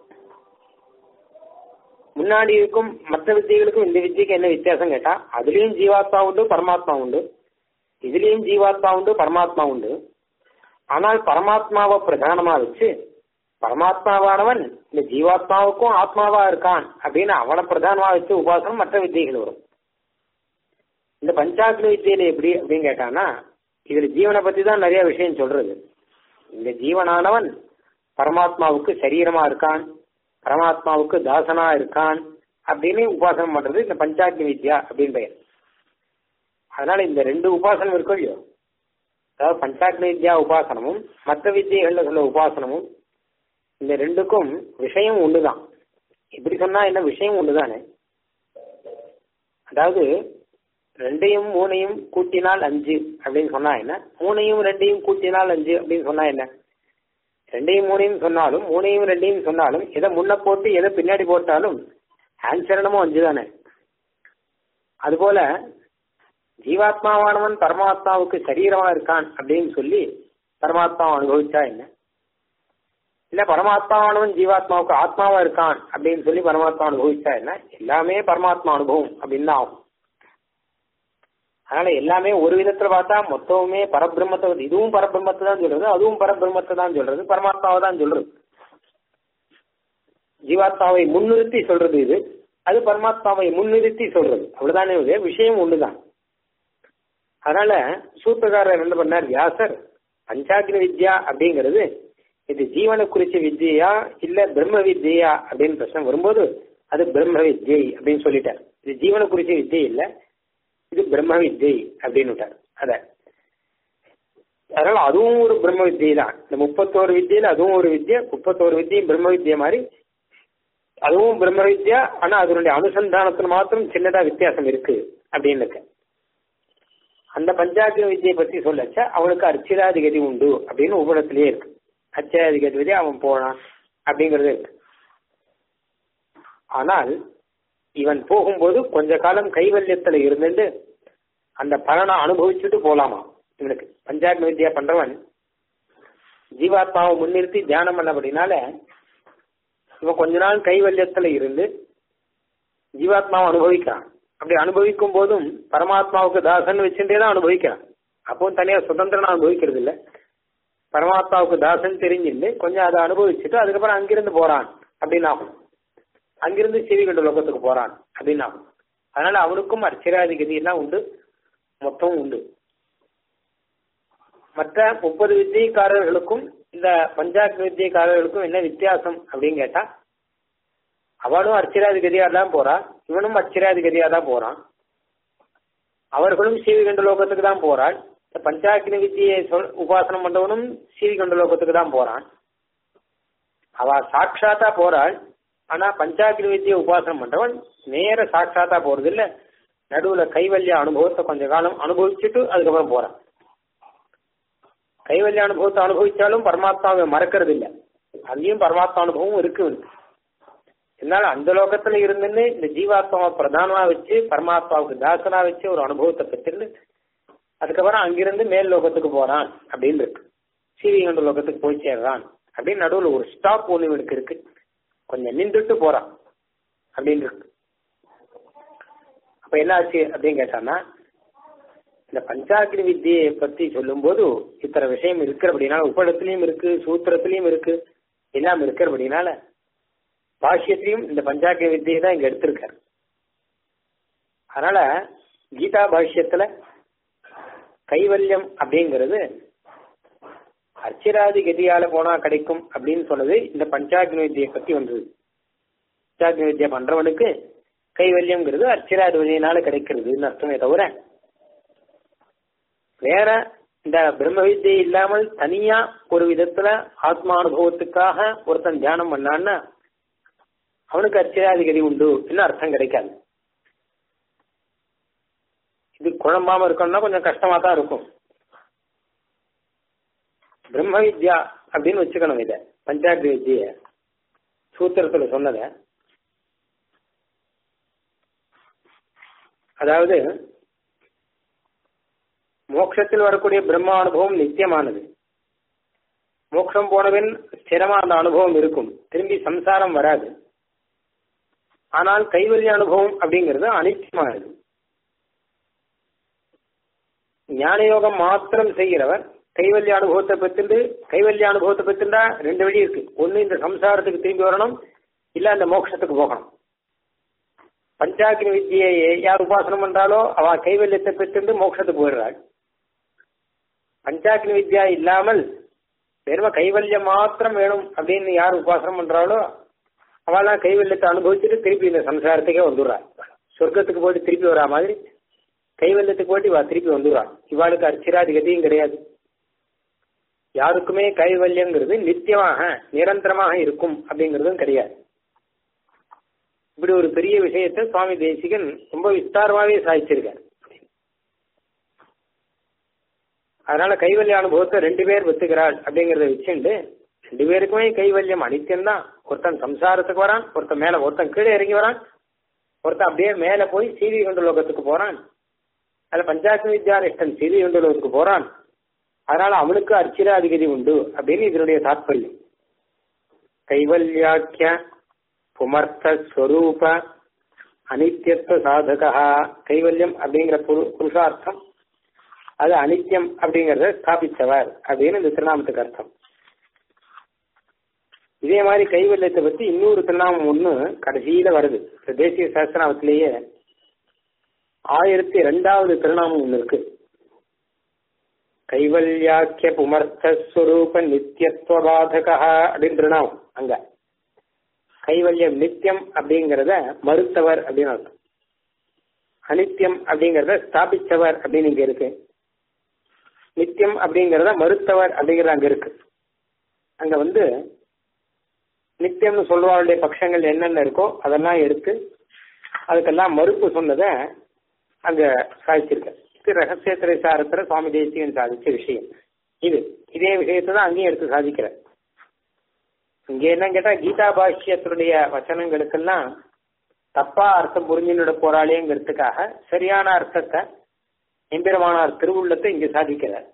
முன்னாடி இருக்கும் மற்ற வித்தியர்களுக்கும் இந்த வித்தியக்கு என்ன வித்தியாசம் கேட்டா அதுலயும் ஜீவாத்மா உண்டு பரமாத்மா உண்டு இதுலயும் ஜீவாத்மா உண்டு பரமாத்மா உண்டு ஆனால் பரமாத்மாவை பிரதானமா வச்சு பரமாத்மாவானவன் இந்த ஜீவாத்மாவுக்கும் ஆத்மாவா இருக்கான் அப்படின்னு அவனை பிரதானமா வச்சு உபாசனம் மற்ற வித்தியைகள் வரும் இந்த பஞ்சாக்னி வித்தியில எப்படி அப்படின்னு கேட்டான்னா இதுல ஜீவனை பத்தி தான் நிறைய விஷயம் சொல்றது இந்த ஜீவனானவன் பரமாத்மாவுக்கு சரீரமா இருக்கான் பரமாத்மாவுக்கு தாசனா இருக்கான் அப்படின்னு உபாசனம் பண்றது இந்த பஞ்சாக்னி வித்யா அப்படின்னு பெயர் அதனால இந்த ரெண்டு உபாசனம் இருக்கும் இல்லையோ அதாவது பஞ்சாக்னி வித்யா உபாசனமும் மற்ற வித்தியகள்ல சொல்ல உபாசனமும் இந்த ரெண்டுக்கும் விஷயம் ஒண்ணுதான் இப்படி சொன்னா என்ன விஷயம் ஒண்ணுதானே அதாவது ரெண்டையும் மூணையும் கூட்டினால் அஞ்சு அப்படின்னு சொன்னா என்ன மூணையும் ரெண்டையும் கூட்டினால் அஞ்சு அப்படின்னு சொன்னா என்ன ரெண்டையும் மூணையும் சொன்னாலும் மூணையும் ரெண்டையும் சொன்னாலும் எதை முன்ன போட்டு எதை பின்னாடி போட்டாலும் ஆன்சர் என்னமோ அஞ்சு தானே அதுபோல ஜீவாத்மாவானவன் பரமாத்மாவுக்கு சரீரமா இருக்கான் அப்படின்னு சொல்லி பரமாத்மாவை அனுபவிச்சா என்ன இல்ல பரமாத்மாவானவன் ஜீவாத்மாவுக்கு ஆத்மாவா இருக்கான் அப்படின்னு சொல்லி பரமாத்மா அனுபவிச்சா என்ன எல்லாமே பரமாத்மா அனுபவம் அப்படின்னு தான் ஆகும் அதனால எல்லாமே ஒரு விதத்துல பார்த்தா மொத்தமுமே பரபிரம்மத்தை இதுவும் பரபிரம்மத்தை தான் சொல்றது அதுவும் பரபிரம்மத்தை தான் சொல்றது பரமாத்மாவை தான் சொல்றது ஜீவாத்மாவை முன்னிறுத்தி சொல்றது இது அது பரமாத்மாவை முன்னிறுத்தி சொல்றது அவ்வளவுதானே இது விஷயம் ஒண்ணுதான் அதனால சூத்திரக்காரர் என்ன பண்ணார் வியாசர் பஞ்சாக்னி வித்யா அப்படிங்கிறது இது ஜீவனை குறிச்ச வித்தியா இல்ல பிரம்ம வித்யா அப்படின்னு பிரச்சனை வரும்போது அது பிரம்ம வித்யை அப்படின்னு சொல்லிட்டார் இது ஜீவனை குறிச்ச வித்தியை இல்ல இது பிரம்ம வித்யை அப்படின்னு விட்டார் அத அதனால அதுவும் ஒரு பிரம்ம வித்தியை தான் இந்த முப்பத்தோரு வித்தியில அதுவும் ஒரு வித்தியை முப்பத்தோரு வித்தியும் பிரம்ம வித்தியை மாதிரி அதுவும் பிரம்ம வித்யா ஆனா அதனுடைய அனுசந்தானத்துல மாத்திரம் சின்னதா வித்தியாசம் இருக்கு அப்படின்னு இருக்கு அந்த பஞ்சாக்னி வித்தியை பத்தி சொல்லச்ச அவனுக்கு அர்ச்சிராதிகதி உண்டு அப்படின்னு உபடத்திலேயே இருக்கு அர்ச்சிராதிகதி வரை அவன் போனான் அப்படிங்கிறது இருக்கு ஆனால் இவன் போகும்போது கொஞ்ச காலம் கைவல்யத்துல இருந்துட்டு அந்த பலனை அனுபவிச்சுட்டு போலாமா இவனுக்கு பஞ்சாக்னி வித்யா பண்றவன் ஜீவாத்மாவை முன்னிறுத்தி தியானம் பண்ணபடினால இவன் கொஞ்ச நாள் கைவல்யத்துல இருந்து ஜீவாத்மாவை அனுபவிக்கிறான் அப்படி அனுபவிக்கும் போதும் பரமாத்மாவுக்கு தாசன் வச்சுட்டே தான் அனுபவிக்கிறான் அப்போ தனியா சுதந்திரனா அனுபவிக்கிறது இல்ல பரமாத்மாவுக்கு தாசன் தெரிஞ்சுட்டு கொஞ்சம் அதை அனுபவிச்சுட்டு அதுக்கப்புறம் அங்கிருந்து போறான் அப்படின்னு ஆகும் அங்கிருந்து சிவிகண்ட லோகத்துக்கு போறான் அப்படின்னு ஆகும் அதனால அவனுக்கும் அர்ச்சராதிகதி எல்லாம் உண்டு மொத்தம் உண்டு மற்ற முப்பது வித்தியக்காரர்களுக்கும் இந்த பஞ்சாக் வித்தியக்காரர்களுக்கும் என்ன வித்தியாசம் அப்படின்னு கேட்டா அவனும் அர்ச்சராதிகதியா தான் போறான் இவனும் அர்ச்சராதிகதியா தான் போறான் அவர்களும் சீவிகண்ட லோகத்துக்கு தான் போறாள் இந்த பஞ்சாக்கினி வித்தியை சொல் உபாசனம் பண்றவனும் சீவிகண்ட லோகத்துக்கு தான் போறான் அவ சாட்சாத்தா போறாள் ஆனா பஞ்சாக்கினி வித்தியை உபாசனம் பண்றவன் நேர சாட்சாத்தா போறது இல்ல நடுவுல கைவல்ய அனுபவத்தை கொஞ்ச காலம் அனுபவிச்சுட்டு அதுக்கப்புறம் போறான் கைவல்ய அனுபவத்தை அனுபவிச்சாலும் பரமாத்மாவை மறக்கிறது இல்ல அங்கேயும் பரமாத்மா அனுபவம் இருக்கு இருந்தாலும் அந்த லோகத்துல இருந்துன்னு இந்த ஜீவாத்மாவை பிரதானமா வச்சு பரமாத்மாவுக்கு தாசனா வச்சு ஒரு அனுபவத்தை பெற்றுன்னு அதுக்கப்புறம் அங்கிருந்து மேல் லோகத்துக்கு போறான் அப்படின்னு இருக்கு சீவிகண்ட லோகத்துக்கு போய் சேர்றான் அப்படின்னு நடுவில் ஒரு ஸ்டாப் ஒன்று இவனுக்கு இருக்கு கொஞ்சம் நின்றுட்டு போறான் அப்படின்னு இருக்கு அப்ப என்ன ஆச்சு அப்படின்னு கேட்டான்னா இந்த பஞ்சாக்கினி வித்தியை பத்தி சொல்லும்போது இத்தனை விஷயம் இருக்கிறபடினால உப்படத்திலையும் இருக்கு சூத்திரத்திலையும் இருக்கு எல்லாம் இருக்கிறபடினால பாஷ்யத்திலையும் இந்த பஞ்சாக்கிய வித்தியை தான் இங்க எடுத்திருக்காரு அதனால கீதா பாஷ்யத்துல கைவல்யம் அப்படிங்கிறது அர்ச்சராதி கதியால போனா கிடைக்கும் அப்படின்னு சொன்னது இந்த பஞ்சாக்னி வித்தியை பத்தி வந்தது பஞ்சாக்னி வித்தியை பண்றவனுக்கு கைவல்யம்ங்கிறது அர்ச்சராதி விதியினால கிடைக்கிறதுன்னு அர்த்தமே தவிர வேற இந்த பிரம்ம வித்தியை இல்லாமல் தனியா ஒரு விதத்துல ஆத்மானுபவத்துக்காக ஒருத்தன் தியானம் பண்ணான்னா அவனுக்கு அர்ச்சராதிகதி உண்டு இன்னும் அர்த்தம் கிடைக்காது இது குழம்பாம இருக்கணும்னா கொஞ்சம் கஷ்டமா தான் இருக்கும் பிரம்ம வித்யா அப்படின்னு வச்சுக்கணும் இதை பஞ்சாக்னி வித்திய சூத்திரத்துல சொன்னதை அதாவது மோட்சத்தில் வரக்கூடிய பிரம்ம அனுபவம் நித்தியமானது மோட்சம் போனவன் ஸ்திரமா அந்த அனுபவம் இருக்கும் திரும்பி சம்சாரம் வராது ஆனால் கைவல்ய அனுபவம் அப்படிங்கிறது அனித்தியமானது ஞான யோகம் மாத்திரம் செய்கிறவர் கைவல்ய அனுபவத்தை பெற்றுண்டு கைவல்ய அனுபவத்தை பெற்றுண்டா ரெண்டு வழி இருக்கு ஒன்னு இந்த சம்சாரத்துக்கு திரும்பி வரணும் இல்ல அந்த மோட்சத்துக்கு போகணும் பஞ்சாக்கினி வித்தியை யார் உபாசனம் பண்றாலோ அவ கைவல்யத்தை பெற்றுண்டு மோட்சத்துக்கு போயிடுறாள் பஞ்சாக்கினி வித்யா இல்லாமல் வெறும் கைவல்யம் மாத்திரம் வேணும் அப்படின்னு யார் உபாசனம் பண்றாளோ அவெல்லாம் கைவல்யத்தை அனுபவிச்சுட்டு திருப்பி இந்த சம்சாரத்துக்கே வந்துடுறாள் சொர்க்கத்துக்கு போயிட்டு திருப்பி வரா மாதிரி கைவல்யத்துக்கு போயிட்டு இவா திருப்பி வந்துடுறான் இவாளுக்கு அர்ச்சிராதி கதியும் கிடையாது யாருக்குமே கைவல்யங்கிறது நித்தியமாக நிரந்தரமாக இருக்கும் அப்படிங்கிறதும் கிடையாது இப்படி ஒரு பெரிய விஷயத்தை சுவாமி தேசிகன் ரொம்ப விஸ்தாரமாவே சாதிச்சிருக்கார் அதனால கைவல்ய அனுபவத்தை ரெண்டு பேர் வித்துக்கிறாள் அப்படிங்கறத வச்சுண்டு ரெண்டு பேருக்குமே கைவல்யம் அனித்தியம்தான் ஒருத்தன் சம்சாரத்துக்கு வரான் ஒருத்தன் மேல ஒருத்தன் கீழே இறங்கி வரான் ஒருத்தன் அப்படியே மேல போய் சீவி கொண்ட லோகத்துக்கு போறான் அதுல பஞ்சாயத்து வித்யானிஷ்டன் சீவி கொண்ட லோகத்துக்கு போறான் அதனால அவனுக்கு அர்ச்சிர அதிகதி உண்டு அப்படின்னு இதனுடைய தாற்பயம் கைவல்யாக்கிய புமர்த்த ஸ்வரூப அனித்தியத்துவ சாதகா கைவல்யம் அப்படிங்கிற புரு புருஷார்த்தம் அது அனித்தியம் அப்படிங்கறத ஸ்தாபித்தவர் அப்படின்னு இந்த திருநாமத்துக்கு அர்த்தம் இதே மாதிரி கைவல்யத்தை பத்தி இன்னொரு திருநாமம் ஒண்ணு கடைசியில வருது இந்த தேசிய சாஸ்திராமத்திலேயே ஆயிரத்தி ரெண்டாவது திருநாமம் ஒண்ணு இருக்கு கைவல்யாக்கிய புமர்த்தஸ்வரூப நித்தியத்துவபாதகா அப்படின்னு திருநாமம் அங்க கைவல்யம் நித்தியம் அப்படிங்கறத மறுத்தவர் அப்படின்னு அர்த்தம் அனித்தியம் அப்படிங்கறத ஸ்தாபிச்சவர் அப்படின்னு இங்க இருக்கு நித்தியம் அப்படிங்கறத மறுத்தவர் அப்படிங்கறது அங்க இருக்கு அங்க வந்து நித்தியம்னு சொல்றவருடைய பட்சங்கள் என்னென்ன இருக்கோ அதெல்லாம் எடுத்து அதுக்கெல்லாம் மறுப்பு சொன்னதை அங்க சாதிச்சிருக்க இது ரகசிய திரைசாரத்துல சுவாமி தேசியன் சாதிச்ச விஷயம் இது இதே விஷயத்தை தான் அங்கேயும் எடுத்து சாதிக்கிற இங்க என்ன கேட்டா கீதா பாஷ்யத்தினுடைய வச்சனங்களுக்கெல்லாம் தப்பா அர்த்தம் புரிஞ்சுட போறாளேங்கிறதுக்காக சரியான அர்த்தத்தை எம்பெருமானார் திருவுள்ளத்தை இங்க சாதிக்கிறார்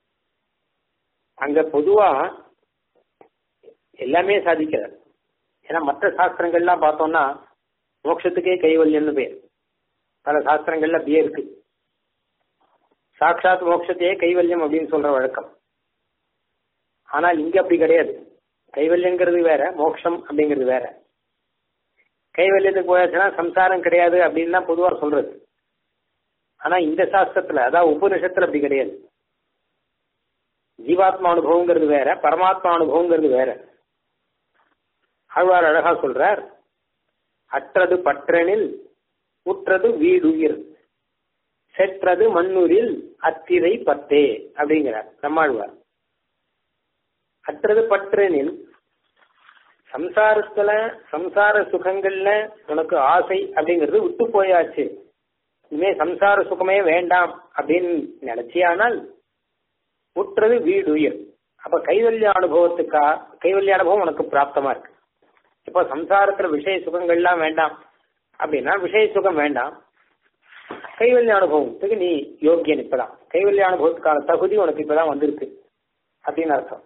அங்க பொதுவா எல்லாமே சாதிக்கிறார் ஏன்னா மற்ற சாஸ்திரங்கள்லாம் பார்த்தோம்னா மோட்சத்துக்கே கைவல்யம்னு பேர் பல சாஸ்திரங்கள்ல அப்படியே இருக்கு சாட்சாத் மோட்சத்தையே கைவல்யம் அப்படின்னு சொல்ற வழக்கம் ஆனால் இங்க அப்படி கிடையாது கைவல்யங்கிறது வேற மோட்சம் அப்படிங்கிறது வேற கைவல்யத்துக்கு போயாச்சுன்னா சம்சாரம் கிடையாது அப்படின்னு தான் பொதுவா சொல்றது ஆனா இந்த சாஸ்திரத்துல அதாவது உபநிஷத்துல அப்படி கிடையாது ஜீவாத்மா அனுபவங்கிறது வேற பரமாத்மா அனுபவங்கிறது வேற ஆழ்வார் அழகா சொல்றார் அற்றது பற்றனில் உற்றது வீடுயிர் செற்றது மண்ணூரில் அத்திரை பத்தே அப்படிங்கிறார் நம்மாழ்வார் அற்றது பற்றனில் சம்சாரத்துல சம்சார சுகங்கள்ல உனக்கு ஆசை அப்படிங்கிறது விட்டு போயாச்சு இனிமே சம்சார சுகமே வேண்டாம் அப்படின்னு நினைச்சியானால் உற்றது வீடுயிர் அப்ப கைவல்ய அனுபவத்துக்கா கைவல்ய அனுபவம் உனக்கு பிராப்தமா இருக்கு இப்ப சம்சாரத்துல விஷய சுகங்கள்லாம் வேண்டாம் அப்படின்னா விஷய சுகம் வேண்டாம் கைவல்ய அனுபவத்துக்கு நீ யோக்கியன் இப்பதான் கைவல்ய அனுபவத்துக்கான தகுதி உனக்கு இப்பதான் வந்திருக்கு அப்படின்னு அர்த்தம்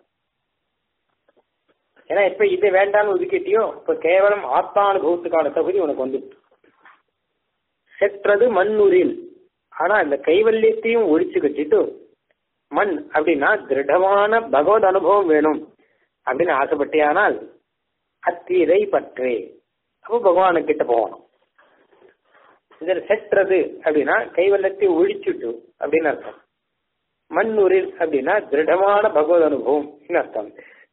ஏன்னா இப்ப இது வேண்டாம்னு ஒதுக்கிட்டியோ இப்ப கேவலம் ஆத்மானுபவத்துக்கான தகுதி உனக்கு வந்துட்டு செற்றது மண்ணுரில் ஆனா இந்த கைவல்யத்தையும் ஒழிச்சு கட்டிட்டு மண் அப்படின்னா திருடமான பகவத் அனுபவம் வேணும் அப்படின்னு ஆசைப்பட்டியானால் அத்தீரை பற்றே அப்போ பகவானு கிட்ட போகணும் இதில் செற்றது அப்படின்னா கைவல்லத்தை ஒழிச்சுட்டு அப்படின்னு அர்த்தம் மண்ணுரில் அப்படின்னா திருடமான பகவத் அனுபவம் அர்த்தம்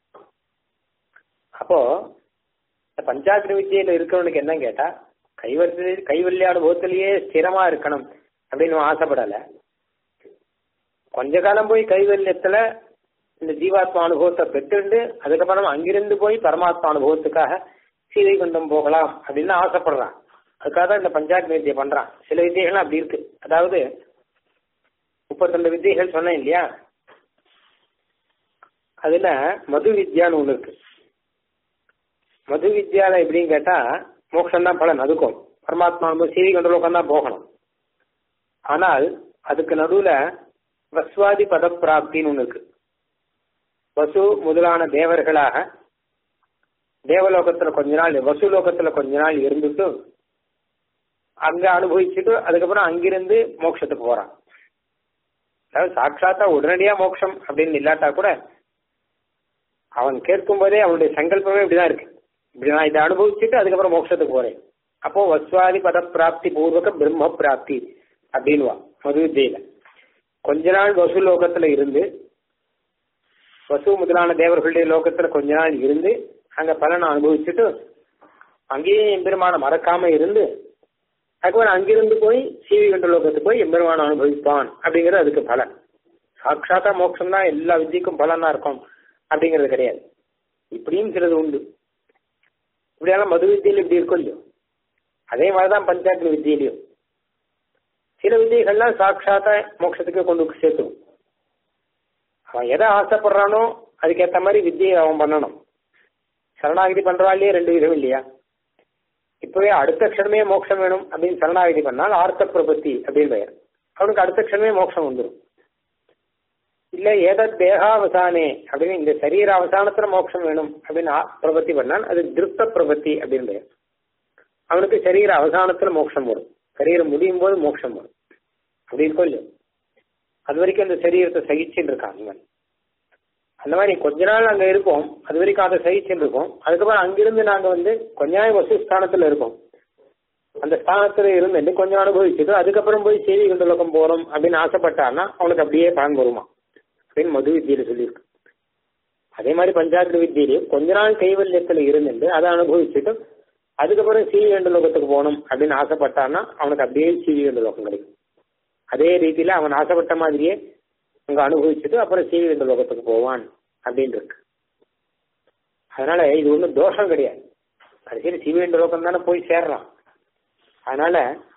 அப்போ பஞ்சாக்னி வித்தியில இருக்கிறவனுக்கு என்ன கேட்டா கைவல்ய கைவல்ய அனுபவத்திலேயே ஸ்திரமா இருக்கணும் அப்படின்னு ஆசைப்படல கொஞ்ச காலம் போய் கைவல்யத்துல இந்த ஜீவாத்மா அனுபவத்தை பெற்றுண்டு அதுக்கப்புறம் அங்கிருந்து போய் பரமாத்மா அனுபவத்துக்காக சீதை குண்டம் போகலாம் அப்படின்னு ஆசைப்படுறான் அதுக்காக தான் இந்த பஞ்சாக்னி வித்தியை பண்றான் சில வித்தியெல்லாம் அப்படி இருக்கு அதாவது முப்பத்தி ரெண்டு வித்தியைகள் சொன்னேன் இல்லையா அதுல மது வித்யான்னு ஒண்ணு இருக்கு மது வித்யால எப்படின்னு கேட்டா மோட்சம் தான் பலன் அதுக்கும் பரமாத்மா நம்ம சீவி கண்டலோகம் தான் போகணும் ஆனால் அதுக்கு நடுவுல வஸ்வாதி பத பிராப்தின்னு ஒண்ணு இருக்கு வசு முதலான தேவர்களாக தேவலோகத்துல கொஞ்ச நாள் வசு லோகத்துல கொஞ்ச நாள் இருந்துட்டு அங்க அனுபவிச்சுட்டு அதுக்கப்புறம் அங்கிருந்து மோட்சத்துக்கு போறான் அதாவது சாட்சாத்தா உடனடியா மோட்சம் அப்படின்னு இல்லாட்டா கூட அவன் கேட்கும் போதே அவனுடைய சங்கல்பமே இப்படிதான் இருக்கு இப்படி நான் இதை அனுபவிச்சுட்டு அதுக்கப்புறம் மோட்சத்துக்கு போறேன் அப்போ வஸ்வாதி பத பிராப்தி பூர்வக பிரம்ம பிராப்தி அப்படின்வா மது வித்தியில கொஞ்ச நாள் வசு லோகத்துல இருந்து வசு முதலான தேவர்களுடைய லோகத்துல கொஞ்ச நாள் இருந்து அங்க பலனை அனுபவிச்சுட்டு அங்கேயும் எம்பெருமான மறக்காம இருந்து அதுக்கப்புறம் அங்கிருந்து போய் சீவி கண்ட லோகத்துக்கு போய் எம்பெருமான அனுபவிப்பான் அப்படிங்கிறது அதுக்கு பலன் சாட்சாத்தா மோட்சம் தான் எல்லா வித்தியக்கும் பலனா இருக்கும் அப்படிங்கிறது கிடையாது இப்படியும் சிலது உண்டு இப்படியெல்லாம் மது வித்தியில இப்படி இருக்கும் இல்லையோ அதே மாதிரிதான் பஞ்சாயத்து வித்தியிலையும் சில வித்தியைகள்லாம் சாட்சாத்தா மோட்சத்துக்கு கொண்டு சேர்த்துடும் அவன் எதை ஆசைப்படுறானோ அதுக்கேற்ற மாதிரி வித்தியை அவன் பண்ணணும் சரணாகிதி பண்றாலே ரெண்டு விதம் இல்லையா இப்பவே அடுத்த க்ஷணமே மோட்சம் வேணும் அப்படின்னு சரணாகிதி பண்ணால் ஆர்த்த பிரபத்தி அப்படின்னு பெயர் அவனுக்கு அடுத்த க்ஷணமே மோட்சம் வந்துடும் இல்ல ஏதத் தேகாவசானே அப்படின்னு இந்த சரீர அவசானத்துல மோட்சம் வேணும் அப்படின்னு பிரபத்தி பண்ணால் அது திருப்த பிரபத்தி அப்படின்னு பெயர் அவனுக்கு சரீர அவசானத்துல மோட்சம் வரும் சரீரம் முடியும் போது மோட்சம் வரும் அப்படி இருக்கும் இல்லையோ அது வரைக்கும் அந்த சரீரத்தை சகிச்சுட்டு இருக்காங்க அந்த மாதிரி கொஞ்ச நாள் அங்க இருப்போம் அது வரைக்கும் அதை சகிச்சுட்டு இருக்கோம் அதுக்கப்புறம் அங்கிருந்து நாங்க வந்து கொஞ்ச நாள் வசு ஸ்தானத்துல இருக்கோம் அந்த ஸ்தானத்துல இருந்து கொஞ்சம் அனுபவிச்சுட்டு அதுக்கப்புறம் போய் செய்தி கண்டலோகம் போறோம் அப்படின்னு ஆசைப்பட்டான்னா அவனுக்கு அப்படியே பலன் வருமா அப்படின்னு மது வித்தியில சொல்லியிருக்கு அதே மாதிரி பஞ்சாயத்து வித்தியிலையும் கொஞ்ச நாள் கைவல்யத்துல இருந்துட்டு அதை அனுபவிச்சுட்டு அதுக்கப்புறம் சீவி கண்ட லோகத்துக்கு போகணும் அப்படின்னு ஆசைப்பட்டான்னா அவனுக்கு அப்படியே சீவி கண்ட லோகம் கிடைக்கும் அதே ரீதியில அவன் ஆசைப்பட்ட மாதிரியே அங்க அனுபவிச்சுட்டு அப்புறம் சீவி கண்ட லோகத்துக்கு போவான் அப்படின்னு இருக்கு அதனால இது ஒன்றும் தோஷம் கிடையாது கடைசியில் சீவி கண்ட லோகம் தானே போய் சேர்றான் அதனால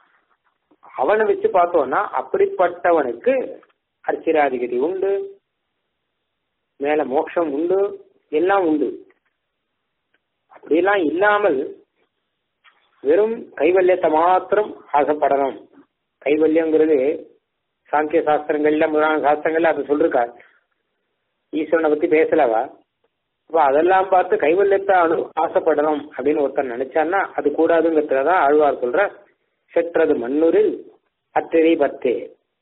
அவனை வச்சு பார்த்தோம்னா அப்படிப்பட்டவனுக்கு அர்ச்சிராதிகதி உண்டு மேல மோட்சம் உண்டு எல்லாம் உண்டு அப்படியெல்லாம் இல்லாமல் வெறும் கைவல்யத்தை மாத்திரம் ஆசைப்படணும் கைவல்யங்கிறது சாங்கிய சாஸ்திரங்கள்ல முதலான சாஸ்திரங்கள்ல அது சொல்லிருக்கார் ஈஸ்வரனை பத்தி பேசலவா அப்ப அதெல்லாம் பார்த்து கைவல்யத்தை அனு ஆசைப்படணும் அப்படின்னு ஒருத்தர் நினைச்சான்னா அது கூடாதுங்கிறதுலதான் ஆழ்வார் சொல்ற செற்றது மண்ணூரில் அத்திரை பத்தே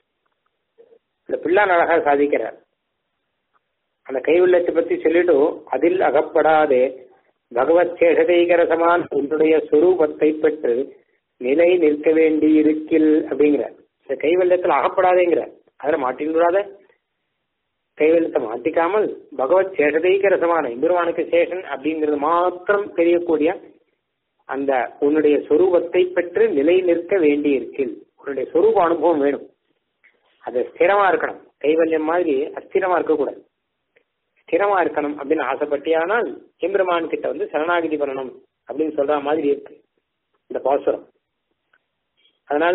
இந்த பிள்ளான் அழகா சாதிக்கிறார் அந்த கைவல்யத்தை பத்தி சொல்லிட்டு அதில் அகப்படாதே பகவத் சேஷதைகரசமான உன்னுடைய சுரூபத்தை பெற்று நிலை நிற்க வேண்டி இருக்கில் அப்படிங்கிற இந்த கைவல்யத்தில் அகப்படாதேங்கிற அதில் மாட்டின்றாத கைவல்யத்தை மாட்டிக்காமல் பகவத் சேஷதைக ரசமான இம்பெருமானுக்கு சேஷன் அப்படிங்கிறது மாத்திரம் தெரியக்கூடிய அந்த உன்னுடைய சொரூபத்தை பெற்று நிலை நிற்க வேண்டி இருக்கில் உன்னுடைய சொரூப அனுபவம் வேணும் அது ஸ்திரமா இருக்கணும் கைவல்யம் மாதிரி அஸ்திரமா இருக்கக்கூடாது ஸ்திரமா இருக்கணும் அப்படின்னு ஆசைப்பட்டியானால் எம்பெருமான் கிட்ட வந்து சரணாகிதி பண்ணணும் அப்படின்னு சொல்ற மாதிரி இருக்கு இந்த பாசுரம் அதனால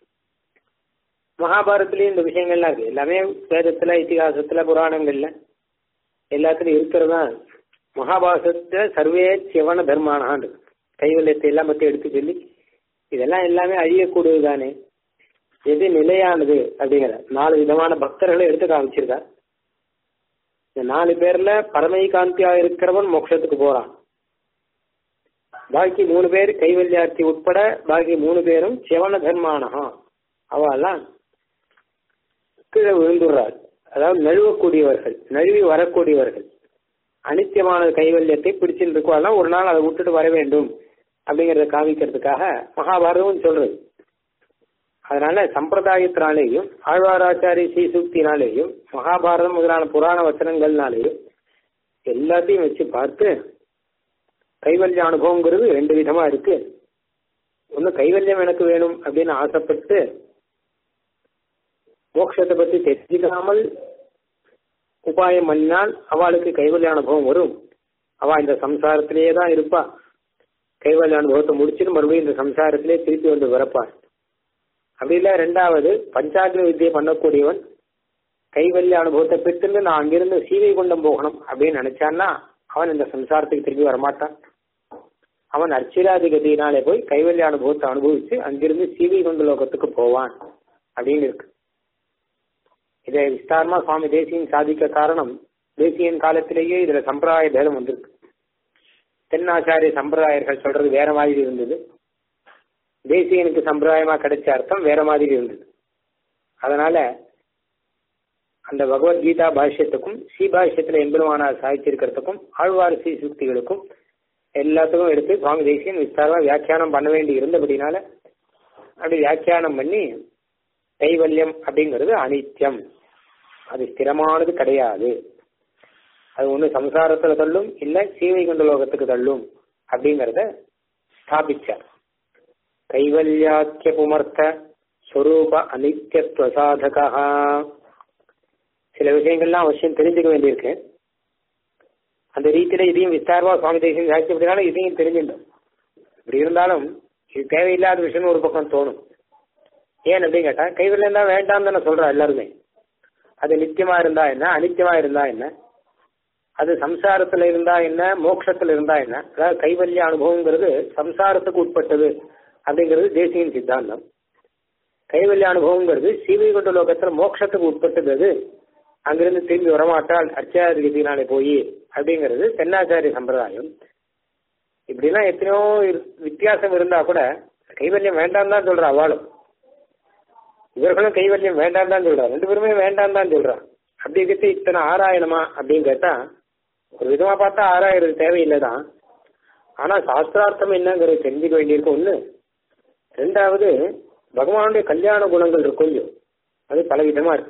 மகாபாரதத்திலயும் இந்த விஷயங்கள்லாம் இருக்கு எல்லாமே வேதத்துல இத்திகாசத்துல புராணங்கள்ல எல்லாத்துலயும் இருக்கிறதா மகாபாரதத்துல சர்வே சிவன தர்மானான் இருக்கு கைவல்யத்தை எல்லாம் பத்தி எடுத்து சொல்லி இதெல்லாம் எல்லாமே அழியக்கூடியது தானே எது நிலையானது அப்படிங்கிற நாலு விதமான பக்தர்களை எடுத்து காமிச்சிருக்கார் இந்த நாலு பேர்ல பரமை காந்தியா இருக்கிறவன் மோட்சத்துக்கு போறான் பாக்கி மூணு பேர் கைவல்யார்த்தி உட்பட பாக்கி மூணு பேரும் சிவன தர்மானஹா அவெல்லாம் கீழே விழுந்துடுறார் அதாவது நழுவக்கூடியவர்கள் நழுவி வரக்கூடியவர்கள் அனித்தியமான கைவல்யத்தை பிடிச்சிட்டு இருக்கோம் ஒரு நாள் அதை விட்டுட்டு வர வேண்டும் அப்படிங்கறத காமிக்கிறதுக்காக மகாபாரதம் சொல்றது அதனால சம்பிரதாயத்தினாலேயும் ஆழ்வாராச்சாரி ஸ்ரீசுக்தினாலேயும் மகாபாரதம் முதலான புராண வச்சனங்கள்னாலேயும் எல்லாத்தையும் வச்சு பார்த்து கைவல்ய அனுபவங்கிறது ரெண்டு விதமா இருக்கு ஒன்னு கைவல்யம் எனக்கு வேணும் அப்படின்னு ஆசைப்பட்டு மோட்சத்தை பத்தி தெரிஞ்சுக்காமல் உபாயம் பண்ணினால் அவளுக்கு கைவல்ய அனுபவம் வரும் அவ இந்த சம்சாரத்திலேயே தான் இருப்பா கைவல்ய அனுபவத்தை முடிச்சுட்டு மறுபடியும் இந்த சம்சாரத்திலே திருப்பி வந்து வரப்பாள் அப்படி இல்ல ரெண்டாவது பஞ்சாக்னி வித்தியை பண்ணக்கூடியவன் கைவல்ய அனுபவத்தை பெற்றுன்னு நான் அங்கிருந்து சீவை கொண்டம் போகணும் அப்படின்னு நினைச்சான்னா அவன் இந்த சம்சாரத்துக்கு திரும்பி வரமாட்டான் அவன் அர்ச்சிராதி கதியினாலே போய் கைவல்ய அனுபவத்தை அனுபவிச்சு அங்கிருந்து சீவை கொண்ட லோகத்துக்கு போவான் அப்படின்னு இருக்கு இதை விஸ்தாரமா சுவாமி தேசியன் சாதிக்க காரணம் தேசியன் காலத்திலேயே இதுல சம்பிரதாய பேதம் வந்திருக்கு தென்னாச்சாரிய சம்பிரதாயர்கள் சொல்றது வேற மாதிரி இருந்தது தேசியனுக்கு சம்பிரதாயமா கிடைச்ச அர்த்தம் வேற மாதிரி இருந்தது அதனால அந்த பகவத்கீதா பாஷ்யத்துக்கும் ஸ்ரீபாஷ்யத்துல எம்பெருமானார் சாதிச்சிருக்கிறதுக்கும் ஆழ்வார் ஸ்ரீ சுக்திகளுக்கும் எல்லாத்துக்கும் எடுத்து சுவாமி தேசியன் விஸ்தாரமா வியாக்கியானம் பண்ண வேண்டி இருந்தபடினால அப்படி வியாக்கியானம் பண்ணி கைவல்யம் அப்படிங்கிறது அனித்தியம் அது ஸ்திரமானது கிடையாது அது ஒண்ணு சம்சாரத்துல தள்ளும் இல்ல சீவை கொண்ட லோகத்துக்கு தள்ளும் அப்படிங்கறத ஸ்தாபிச்சார் கைவல்யாக்கிய புமர்த்த ஸ்வரூப அனித்தியத்துவ சாதகா சில விஷயங்கள்லாம் அவசியம் தெரிஞ்சுக்க வேண்டியிருக்கு அந்த ரீதியில இதையும் விஸ்தாரமா சுவாமி தேசியம் சாட்சி அப்படினால இதையும் தெரிஞ்சிட்டோம் இப்படி இருந்தாலும் இது தேவையில்லாத விஷயம்னு ஒரு பக்கம் தோணும் ஏன் அப்படின்னு கேட்டா கைவல்யம் தான் வேண்டாம் தானே சொல்றா எல்லாருமே அது நித்தியமா இருந்தா என்ன அனித்தியமா இருந்தா என்ன அது சம்சாரத்துல இருந்தா என்ன மோட்சத்துல இருந்தா என்ன அதாவது கைவல்ய அனுபவங்கிறது சம்சாரத்துக்கு உட்பட்டது அப்படிங்கிறது தேசியின் சித்தாந்தம் கைவல்ய அனுபவங்கிறது சீவைகுண்ட லோகத்துல மோட்சத்துக்கு உட்பட்டது அது அங்கிருந்து திரும்பி வரமாட்டால் அர்ச்சாதிகத்தினாலே போய் அப்படிங்கிறது தென்னாச்சாரிய சம்பிரதாயம் இப்படிலாம் எத்தனையோ வித்தியாசம் இருந்தா கூட கைவல்யம் வேண்டாம் தான் சொல்றா அவளும் இவர்களும் கைவல்யம் வேண்டாம் தான் சொல்றா ரெண்டு பேருமே வேண்டாம் தான் சொல்றா அப்படி இருக்கிறது இத்தனை ஆராயணுமா அப்படின்னு கேட்டா ஒரு விதமா பார்த்தா ஆராயிறது தேவையில்லை தான் ஆனா சாஸ்திரார்த்தம் என்னங்கிறது தெரிஞ்சுக்க வேண்டியிருக்கும் ஒண்ணு ரெண்டாவது பகவானுடைய கல்யாண குணங்கள் இருக்கும் இல்லையோ அது பல விதமா இருக்கு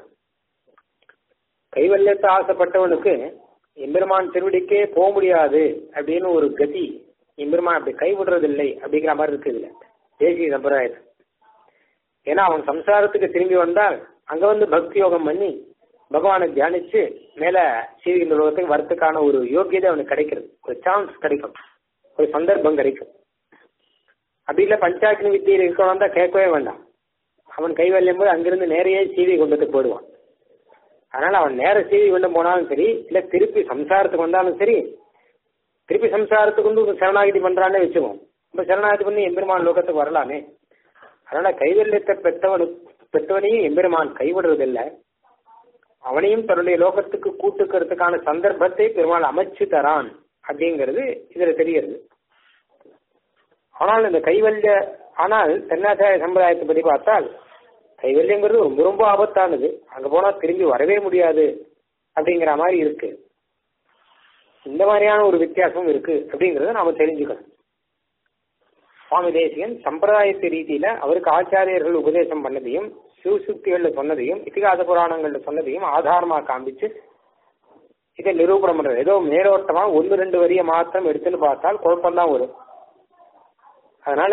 கைவல்யத்தை ஆசைப்பட்டவனுக்கு எம்பெருமான் திருவடிக்கே போக முடியாது அப்படின்னு ஒரு கதி எம்பெருமான் அப்படி கைவிடுறது இல்லை அப்படிங்கிற மாதிரி இருக்கு இதுல தேசிய சம்பிரதாயத்தை ஏன்னா அவன் சம்சாரத்துக்கு திரும்பி வந்தால் அங்க வந்து பக்தி யோகம் பண்ணி பகவானை தியானிச்சு மேல சீவிகின்ற லோகத்துக்கு வரத்துக்கான ஒரு யோகியதை அவனுக்கு கிடைக்கிறது ஒரு சான்ஸ் கிடைக்கும் ஒரு சந்தர்ப்பம் கிடைக்கும் அப்படி இல்ல பஞ்சாக்கினி வித்தியில் இருக்கவன் தான் கேட்கவே வேண்டாம் அவன் கைவல்யம் போது அங்கிருந்து நேரையே சீவி கொண்டுட்டு போடுவான் அதனால அவன் நேர சீவி கொண்டு போனாலும் சரி இல்ல திருப்பி சம்சாரத்துக்கு வந்தாலும் சரி திருப்பி சம்சாரத்துக்கு வந்து சரணாகிதி பண்றானே வச்சுக்கோம் இப்ப சரணாகிதி பண்ணி எம்பெருமான் லோகத்துக்கு வரலாமே அதனால கைவல்யத்தை பெற்றவனு பெற்றவனையும் எம்பெருமான் கைவிடுறதில்லை அவனையும் தன்னுடைய லோகத்துக்கு கூட்டுக்கிறதுக்கான சந்தர்ப்பத்தை பெருமாள் அமைச்சு தரான் அப்படிங்கிறது இதுல தெரிகிறது ஆனால் இந்த கைவல்ய ஆனால் தென்னாச்சாரிய சம்பிரதாயத்தை பத்தி பார்த்தால் கைவல்யங்கிறது ரொம்ப ரொம்ப ஆபத்தானது அங்க போனா திரும்பி வரவே முடியாது அப்படிங்கிற மாதிரி இருக்கு இந்த மாதிரியான ஒரு வித்தியாசம் இருக்கு அப்படிங்கறத நாம தெரிஞ்சுக்கணும் சுவாமி தேசிகன் சம்பிரதாயத்து ரீதியில அவருக்கு ஆச்சாரியர்கள் உபதேசம் பண்ணதையும் சிவசுக்திகள்ல சொன்னதையும் இதிகாச புராணங்கள்ல சொன்னதையும் ஆதாரமா காண்பிச்சு இதை நிரூபணம் பண்றது ஏதோ மேலோட்டமா ஒன்னு ரெண்டு வரிய மாத்திரம் எடுத்துன்னு பார்த்தால் குழப்பம்தான் வரும் அதனால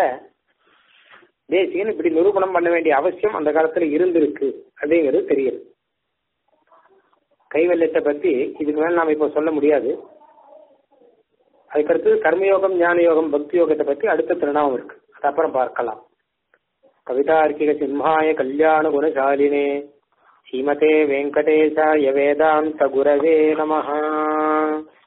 தேசிகன் இப்படி நிரூபணம் பண்ண வேண்டிய அவசியம் அந்த காலத்துல இருந்திருக்கு அப்படிங்கிறது தெரியுது கைவல்யத்தை பத்தி இதுக்கு மேல நாம இப்ப சொல்ல முடியாது அதுக்கடுத்து கர்மயோகம் ஞான யோகம் பக்தி யோகத்தை பத்தி அடுத்த திருநாமம் இருக்கு அது அப்புறம் பார்க்கலாம் கவிதார்க்கிக சிம்ஹாய கல்யாண குணசாலினே ஸ்ரீமதே வெங்கடேசாய வேதாந்த குரவே நமஹா